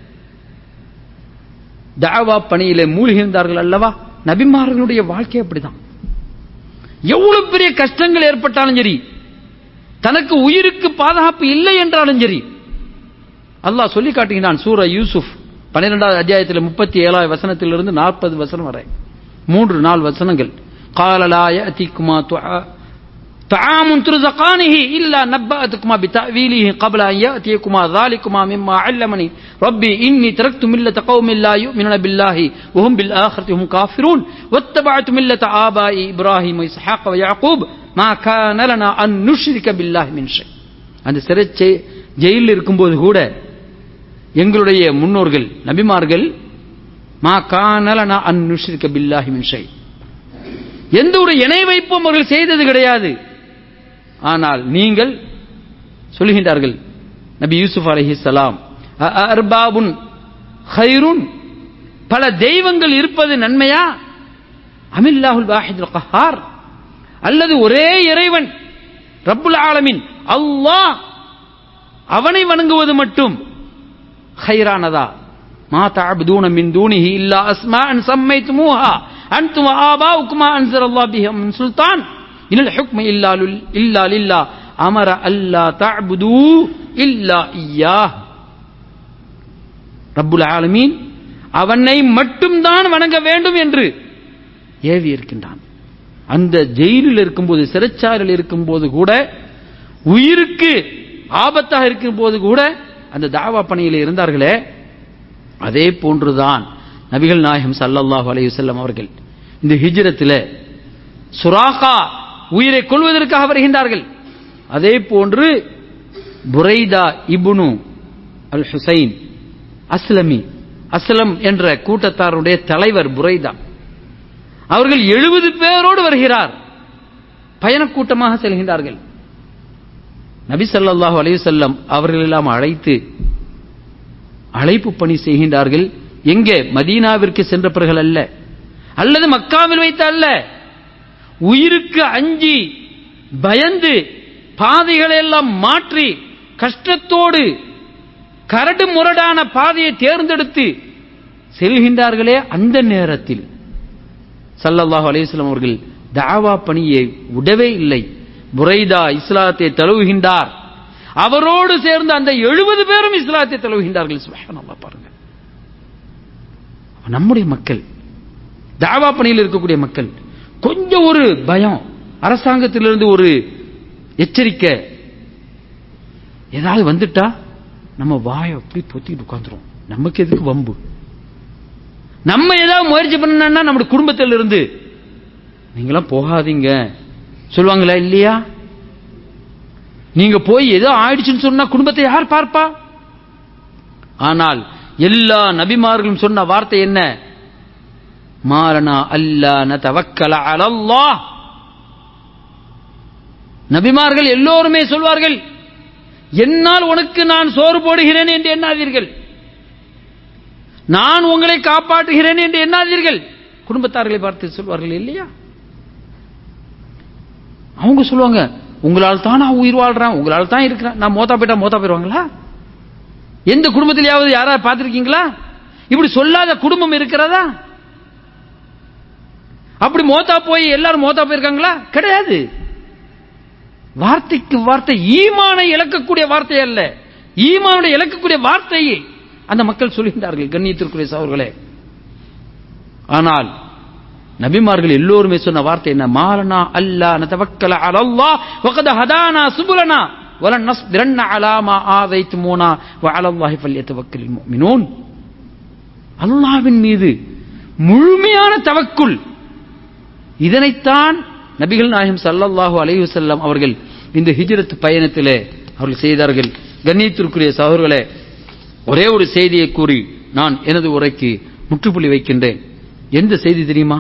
தாவா பணியிலே மூழ்கியிருந்தார்கள் அல்லவா நபிமார்களுடைய வாழ்க்கை அப்படிதான் எவ்வளவு பெரிய கஷ்டங்கள் ஏற்பட்டாலும் சரி தனக்கு உயிருக்கு பாதுகாப்பு இல்லை என்றாலும் சரி அல்லாஹ் சொல்லி காட்டுகிறான் சூர யூசுப் பன்னிரெண்டாவது அத்தியாயத்தில் முப்பத்தி ஏழாவது வசனத்திலிருந்து நாற்பது வசனம் வரை மூன்று நாள் வசனங்கள் காலலா யஅதிக்குமா طعام ترزقانه إلا نبأتكما بتأويله قبل أن يأتيكما ذلكما مما علمني ربي إني تركت ملة قوم لا يؤمنون بالله وهم بالآخرة هم كافرون واتبعت ملة آبائي إبراهيم وإسحاق ويعقوب ما كان لنا أن نشرك بالله من شيء அந்த சிறை ஜெயிலில் இருக்கும்போது கூட எங்களுடைய முன்னோர்கள் நபிமார்கள் மா கானலனா அன் நுஷ்ரிக்க பில்லாஹி மின் ஷை எந்த ஒரு இணை வைப்பும் அவர்கள் செய்தது கிடையாது ஆனால் நீங்கள் சொல்லுகின்றார்கள் நபி யூசுப் அலைஹிஸ்ஸலாம் அர்பாபுன் ஹைருன் பல தெய்வங்கள் இருப்பது நன்மையா அமில்லாஹுல் வாஹிதுல் கஹார் அல்லது ஒரே இறைவன் ரப்புல் ஆலமின் அல்லாஹ் அவனை வணங்குவது மட்டும் خيرانذا ما تعبدون من دونه إلا أسماء سميتموها أنتم وآباؤكم ما أنزل الله بها من سلطان إن الحكم إلا, إلا لله أمر ألا تعبدوا إلا إياه ரப்புல் ஆலமீன் அவனை மட்டும்தான் வணங்க வேண்டும் என்று ஏவி இருக்கின்றான் அந்த ஜெயிலில் இருக்கும்போது சிறைச்சாலையில் இருக்கும்போது கூட உயிருக்கு ஆபத்தாக இருக்கும் போது கூட அந்த தாவா பணியில் இருந்தார்களே அதே போன்றுதான் நபிகள் நாயகம் சல்லல்லாஹு அலைஹி வஸல்லம் அவர்கள் இந்த ஹிஜ்ரத்தில் சுராகா உயிரை கொள்வதற்காக வருகின்றார்கள் அதே போன்று புரைதா இபுனு அல் ஹுசைன் அஸ்லமி அஸ்லம் என்ற கூட்டத்தாருடைய தலைவர் புரைதா அவர்கள் எழுபது பேரோடு வருகிறார் பயணக்கூட்டமாக செல்கின்றார்கள் நபி ஸல்லல்லாஹு அலைஹி வஸல்லம் அவர்கள் எல்லாம் அழைத்து அழைப்பு பணி செய்கின்றார்கள் எங்கே மதீனாவிற்கு சென்ற பிறகு அல்ல அல்லது மக்காவில் வைத்து அல்ல உயிருக்கு அஞ்சி பயந்து பாதைகளை எல்லாம் மாற்றி கஷ்டத்தோடு கரடு முரடான பாதையை தேர்ந்தெடுத்து செல்கின்றார்களே அந்த நேரத்தில் சல்லல்லாஹு அலைஹிஸ்ஸலாம் அவர்கள் தாவா பணியை விடவே இல்லை புரைதா இஸ்லாத்தை தழுவுகின்றார் அவரோடு சேர்ந்து அந்த எழுபது பேரும் இஸ்லாத்தை தழுவுகின்றார்கள் சுப்ஹானல்லாஹ் பாருங்க நம்முடைய மக்கள் தாவா பணியில் இருக்கக்கூடிய மக்கள் கொஞ்சம் ஒரு பயம் அரசாங்கத்திலிருந்து ஒரு எச்சரிக்கை ஏதாவது வந்துட்டா நம்ம வாயை அப்படி பொத்திட்டு உட்காந்துரும் நமக்கு எதுக்கு வம்பு நம்ம ஏதாவது முயற்சி பண்ணா நம்முடைய குடும்பத்தில் இருந்து நீங்களாம் போகாதீங்க சொல்லுவாங்களா இல்லையா நீங்க போய் ஏதோ ஆயிடுச்சுன்னு சொன்னா குடும்பத்தை யார் பார்ப்பா ஆனால் எல்லா நபிமார்களும் சொன்ன வார்த்தை என்ன மாலனா அல்லா நதவக்கல அலல்லாஹ் நபிமார்கள் எல்லோருமே சொல்வார்கள் என்னால் உனக்கு நான் சோறு போடுகிறேன் என்று எண்ணாதீர்கள் நான் உங்களை காப்பாற்றுகிறேன் என்று எண்ணாதீர்கள் குடும்பத்தார்களை பார்த்து சொல்வார்கள் இல்லையா அவங்க சொல்லுவாங்க உங்களால் தான் நான் உயிர் வாழ்றேன் உங்களால் தான் இருக்கிறேன் நான் மோத்தா போயிட்டா மோத்தா போயிடுவாங்களா எந்த குடும்பத்திலேயாவது யாராவது பார்த்திருக்கீங்களா இப்படி சொல்லாத குடும்பம் இருக்கிறதா அப்படி மோத்தா போய் எல்லாரும் மோத்தா போயிருக்காங்களா கிடையாது வார்த்தைக்கு வார்த்தை ஈமானை இழக்கக்கூடிய வார்த்தை அல்ல ஈமானை இழக்கக்கூடிய வார்த்தையை அந்த மக்கள் சொல்கின்றார்கள் கண்ணியத்திற்குரிய சவர்களே ஆனால் நபிமார்கள் எல்லோருமே சொன்ன வார்த்தை என்ன மாலனா அல்லா நதவக்கல அலல்லாஹ் வகத ஹதானா சுபுலனா வலன் நஸ்பிரன்ன அலா மா ஆதைத்துமூனா வ அலல்லாஹி ஃபல்யதவக்கலில் முஃமினூன் அல்லாஹ்வின் மீது முழுமையான தவக்குல் இதனைத்தான் நபிகள் நாயகம் ஸல்லல்லாஹு அலைஹி வஸல்லம் அவர்கள் இந்த ஹிஜ்ரத் பயணத்திலே அவர்கள் செய்தார்கள் கண்ணியத்திற்குரிய சகோதரர்களே ஒரே ஒரு செய்தியை கூறி நான் எனது உரைக்கு முற்றுப்புள்ளி வைக்கின்றேன் எந்த செய்தி தெரியுமா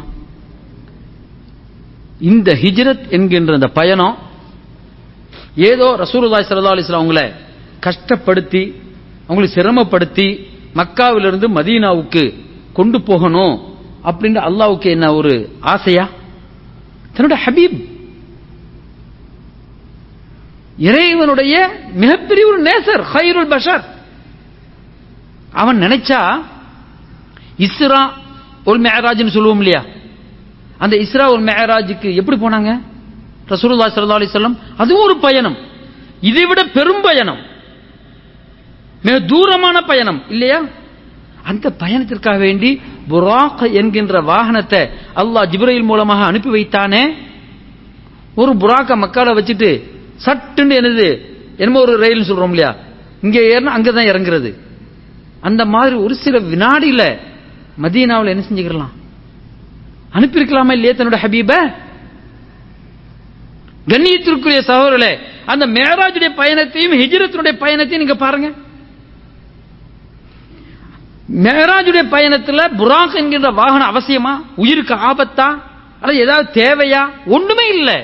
இந்த ஹிஜ்ரத் என்கின்ற அந்த பயணம் ஏதோ ரசூலுல்லாஹி ஸல்லல்லாஹு அலைஹி வஸல்லம் அவங்கள கஷ்டப்படுத்தி அவங்களை சிரமப்படுத்தி மக்காவிலிருந்து மதீனாவுக்கு கொண்டு போகணும் அப்படின்னு அல்லாவுக்கு என்ன ஒரு ஆசையா தன்னுடைய ஹபீப் இறைவனுடைய மிகப்பெரிய ஒரு நேசர் ஹைருல் பஷர் அவன் நினைச்சா இஸ்ரா ஒரு மேராஜ்னு சொல்லுவோம் இல்லையா அந்த இஸ்ரா ஒரு மேராஜுக்கு எப்படி போனாங்க ரசூலுல்லாஹி ஸல்லல்லாஹு அலைஹி வஸல்லம் அதுவும் ஒரு பயணம் இதை விட பெரும் பயணம் மிக தூரமான பயணம் இல்லையா அந்த பயணத்திற்காக வேண்டி புராக் என்கின்ற வாகனத்தை அல்லாஹ் ஜிப்ரையில் மூலமாக அனுப்பி வைத்தானே ஒரு புராக்க மக்கால வச்சுட்டு சட்டுன்னு என்னது என்னமோ ஒரு ரயில் சொல்றோம் இல்லையா இங்க ஏறினா அங்கதான் இறங்குறது அந்த மாதிரி ஒரு சில வினாடியில மதீனாவில் என்ன செஞ்சுக்கலாம் அனுப்பியிருக்கலாமா இல்லையா தன்னோட ஹபீப கண்ணியத்திற்குரிய சகோதரர்களே அந்த மேராஜுடைய பயணத்தையும் ஹிஜ்ரத்தினுடைய பயணத்தையும் நீங்க பாருங்க மேராஜுடைய பயணத்துல புராக் என்கின்ற வாகனம் அவசியமா உயிருக்கு ஆபத்தா அல்லது ஏதாவது தேவையா ஒண்ணுமே இல்லை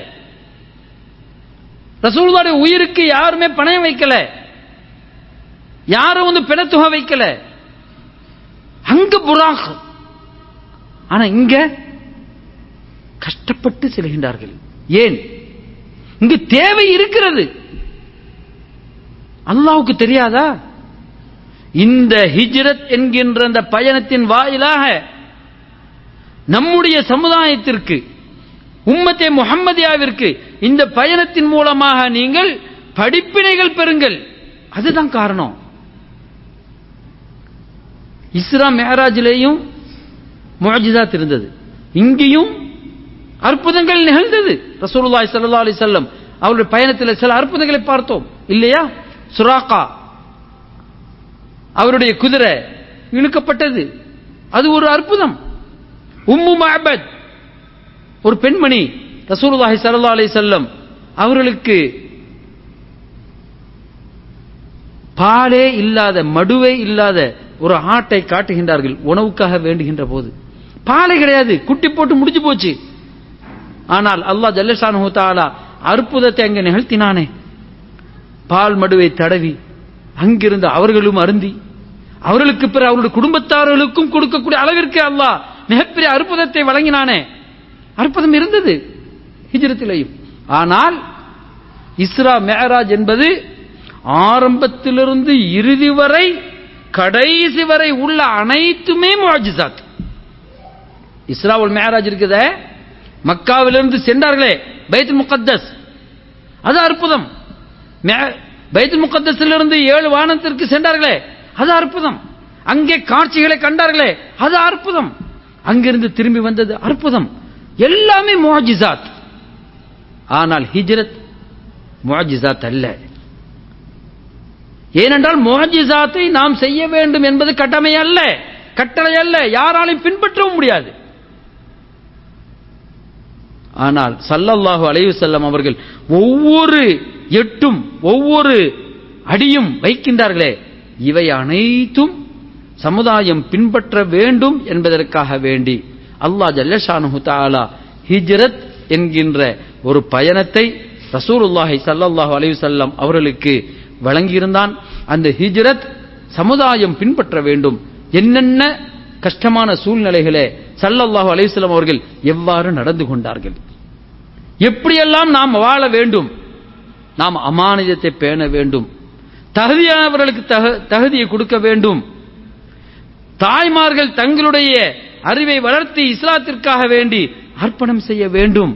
ரசூலுடைய உயிருக்கு யாருமே பணம் வைக்கல யாரும் வந்து பிணத்துக வைக்கல அங்க புராக் ஆனா இங்க கஷ்டப்பட்டு செல்கின்றார்கள் ஏன் இங்கு தேவை இருக்கிறது அல்லாவுக்கு தெரியாதா இந்த ஹிஜ்ரத் என்கின்ற அந்த பயணத்தின் வாயிலாக நம்முடைய சமுதாயத்திற்கு உம்மத்தே முகம்மதியாவிற்கு இந்த பயணத்தின் மூலமாக நீங்கள் படிப்பினைகள் பெறுங்கள் அதுதான் காரணம் இஸ்ரா மேராஜிலேயும் முஜிதாத் இருந்தது இங்கேயும் அற்புதங்கள் நிகழ்ந்தது ரசூலுல்லாஹி ஸல்லல்லாஹு அலைஹி வஸல்லம் அவருடைய பயணத்தில் சில அற்புதங்களை பார்த்தோம் இல்லையா சுராக்கா அவருடைய குதிரை இழுக்கப்பட்டது அது ஒரு அற்புதம் உம்மு மஅபத் ஒரு பெண்மணி ரசூலுல்லாஹி ஸல்லல்லாஹு அலைஹி வஸல்லம் அவர்களுக்கு பாலே இல்லாத மடுவே இல்லாத ஒரு ஆட்டை காட்டுகின்றார்கள் உணவுக்காக வேண்டுகின்ற போது பாலை கிடையாது குட்டி போட்டு முடிஞ்சு போச்சு ஆனால் அல்லாஹ் ஜல்லஷானு தாலா அற்புதத்தை அங்கே நிகழ்த்தினானே பால் மடுவை தடவி அங்கிருந்து அவர்களும் அருந்தி அவர்களுக்கு பிற அவருடைய குடும்பத்தார்களுக்கும் கொடுக்கக்கூடிய அளவிற்கு அல்லாஹ் மிகப்பெரிய அற்புதத்தை வழங்கினானே அற்புதம் இருந்தது ஹிஜ்ரத்திலேயும் ஆனால் இஸ்ரா மேராஜ் என்பது ஆரம்பத்திலிருந்து இறுதி வரை கடைசி வரை உள்ள அனைத்துமே முஜிசாத் இஸ்ராவுல் மேராஜ் இருக்குதே மக்காவிலிருந்து சென்றார்களே பைத்துல் முகத்தஸ் அது அற்புதம் பைத்துல் முகத்தஸிலிருந்து ஏழு வானத்திற்கு சென்றார்களே அது அற்புதம் அங்கே காட்சிகளை கண்டார்களே அது அற்புதம் அங்கிருந்து திரும்பி வந்தது அற்புதம் எல்லாமே முஜிசாத் ஆனால் ஹிஜ்ரத் முஜிசாத் அல்ல ஏனென்றால் முஜிசாத்தை நாம் செய்ய வேண்டும் என்பது கடமை அல்ல கட்டளை அல்ல யாராலையும் பின்பற்றவும் முடியாது ஆனால் சல்லல்லாஹு அலைஹி செல்லம் அவர்கள் ஒவ்வொரு எட்டும் ஒவ்வொரு அடியும் வைக்கின்றார்களே இவை அனைத்தும் சமுதாயம் பின்பற்ற வேண்டும் என்பதற்காக வேண்டி அல்லாஹ் ஜல்லஷானு தாலா ஹிஜ்ரத் என்கின்ற ஒரு பயணத்தை ரசூலுல்லாஹி சல்லல்லாஹு அலைஹி செல்லம் அவர்களுக்கு வழங்கியிருந்தான் அந்த ஹிஜ்ரத் சமுதாயம் பின்பற்ற வேண்டும் என்னென்ன கஷ்டமான சூழ்நிலைகளே சல்லல்லாஹு அலைஹிஸ்ஸலாம் அவர்கள் எவ்வாறு நடந்து கொண்டார்கள் எப்படியெல்லாம் நாம் வாழ வேண்டும் நாம் அமானிதத்தை பேண வேண்டும் தகுதியானவர்களுக்கு தகுதியை கொடுக்க வேண்டும் தாய்மார்கள் தங்களுடைய அறிவை வளர்த்தி இஸ்லாத்திற்காக வேண்டி அர்ப்பணம் செய்ய வேண்டும்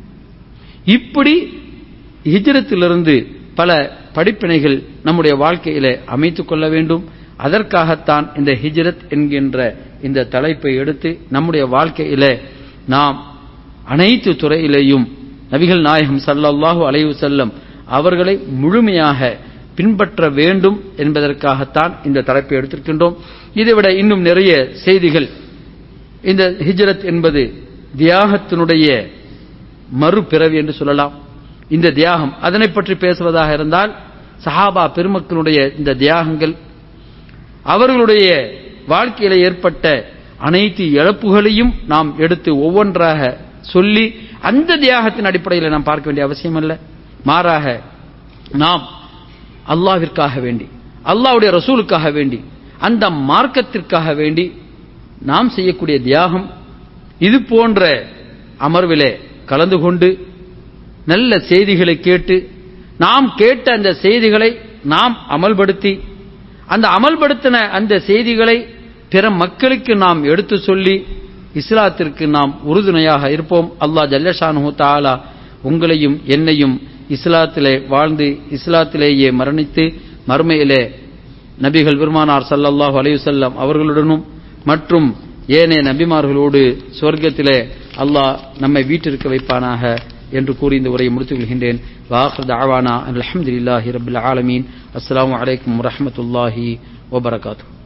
இப்படி ஹிஜ்ரத்திலிருந்து பல படிப்பினைகள் நம்முடைய வாழ்க்கையில அமைத்துக் கொள்ள வேண்டும் அதற்காகத்தான் இந்த ஹிஜ்ரத் என்கின்ற இந்த தலைப்பை எடுத்து நம்முடைய வாழ்க்கையில நாம் அனைத்து துறையிலேயும் நபிகள் நாயகம் சல்லல்லாஹு அலைவு செல்லம் அவர்களை முழுமையாக பின்பற்ற வேண்டும் என்பதற்காகத்தான் இந்த தலைப்பை எடுத்திருக்கின்றோம் இதைவிட இன்னும் நிறைய செய்திகள் இந்த ஹிஜ்ரத் என்பது தியாகத்தினுடைய மறுபிறவி என்று சொல்லலாம் இந்த தியாகம் அதனை பற்றி பேசுவதாக இருந்தால் சஹாபா பெருமக்களுடைய இந்த தியாகங்கள் அவர்களுடைய வாழ்க்கையில ஏற்பட்ட அனைத்து இழப்புகளையும் நாம் எடுத்து ஒவ்வொன்றாக சொல்லி அந்த தியாகத்தின் அடிப்படையில் நாம் பார்க்க வேண்டிய அவசியம் அல்ல மாறாக நாம் அல்லாவிற்காக வேண்டி அல்லாவுடைய ரசூலுக்காக வேண்டி அந்த மார்க்கத்திற்காக வேண்டி நாம் செய்யக்கூடிய தியாகம் இது போன்ற அமர்விலே கலந்து கொண்டு நல்ல செய்திகளை கேட்டு நாம் கேட்ட அந்த செய்திகளை நாம் அமல்படுத்தி அந்த அமல்படுத்தின அந்த செய்திகளை பிற மக்களுக்கு நாம் எடுத்து சொல்லி இஸ்லாத்திற்கு நாம் உறுதுணையாக இருப்போம் அல்லாஹ் ஜல்லஷானு தாலா உங்களையும் என்னையும் இஸ்லாத்திலே வாழ்ந்து இஸ்லாத்திலேயே மரணித்து மறுமையிலே நபிகள் பெருமானார் சல்லல்லாஹு அலையுசல்லம் அவர்களுடனும் மற்றும் ஏனைய நபிமார்களோடு சொர்க்கத்திலே அல்லாஹ் நம்மை வீட்டிற்கு வைப்பானாக என்று கூறி இந்த உரையை முடித்துக் கொள்கின்றேன் வாஹர் தாவானா அலமதுல்லாஹி ரபுல் ஆலமீன் அஸ்லாம் வலைக்கம் வரமத்துல்லாஹி வபரகாத்தூ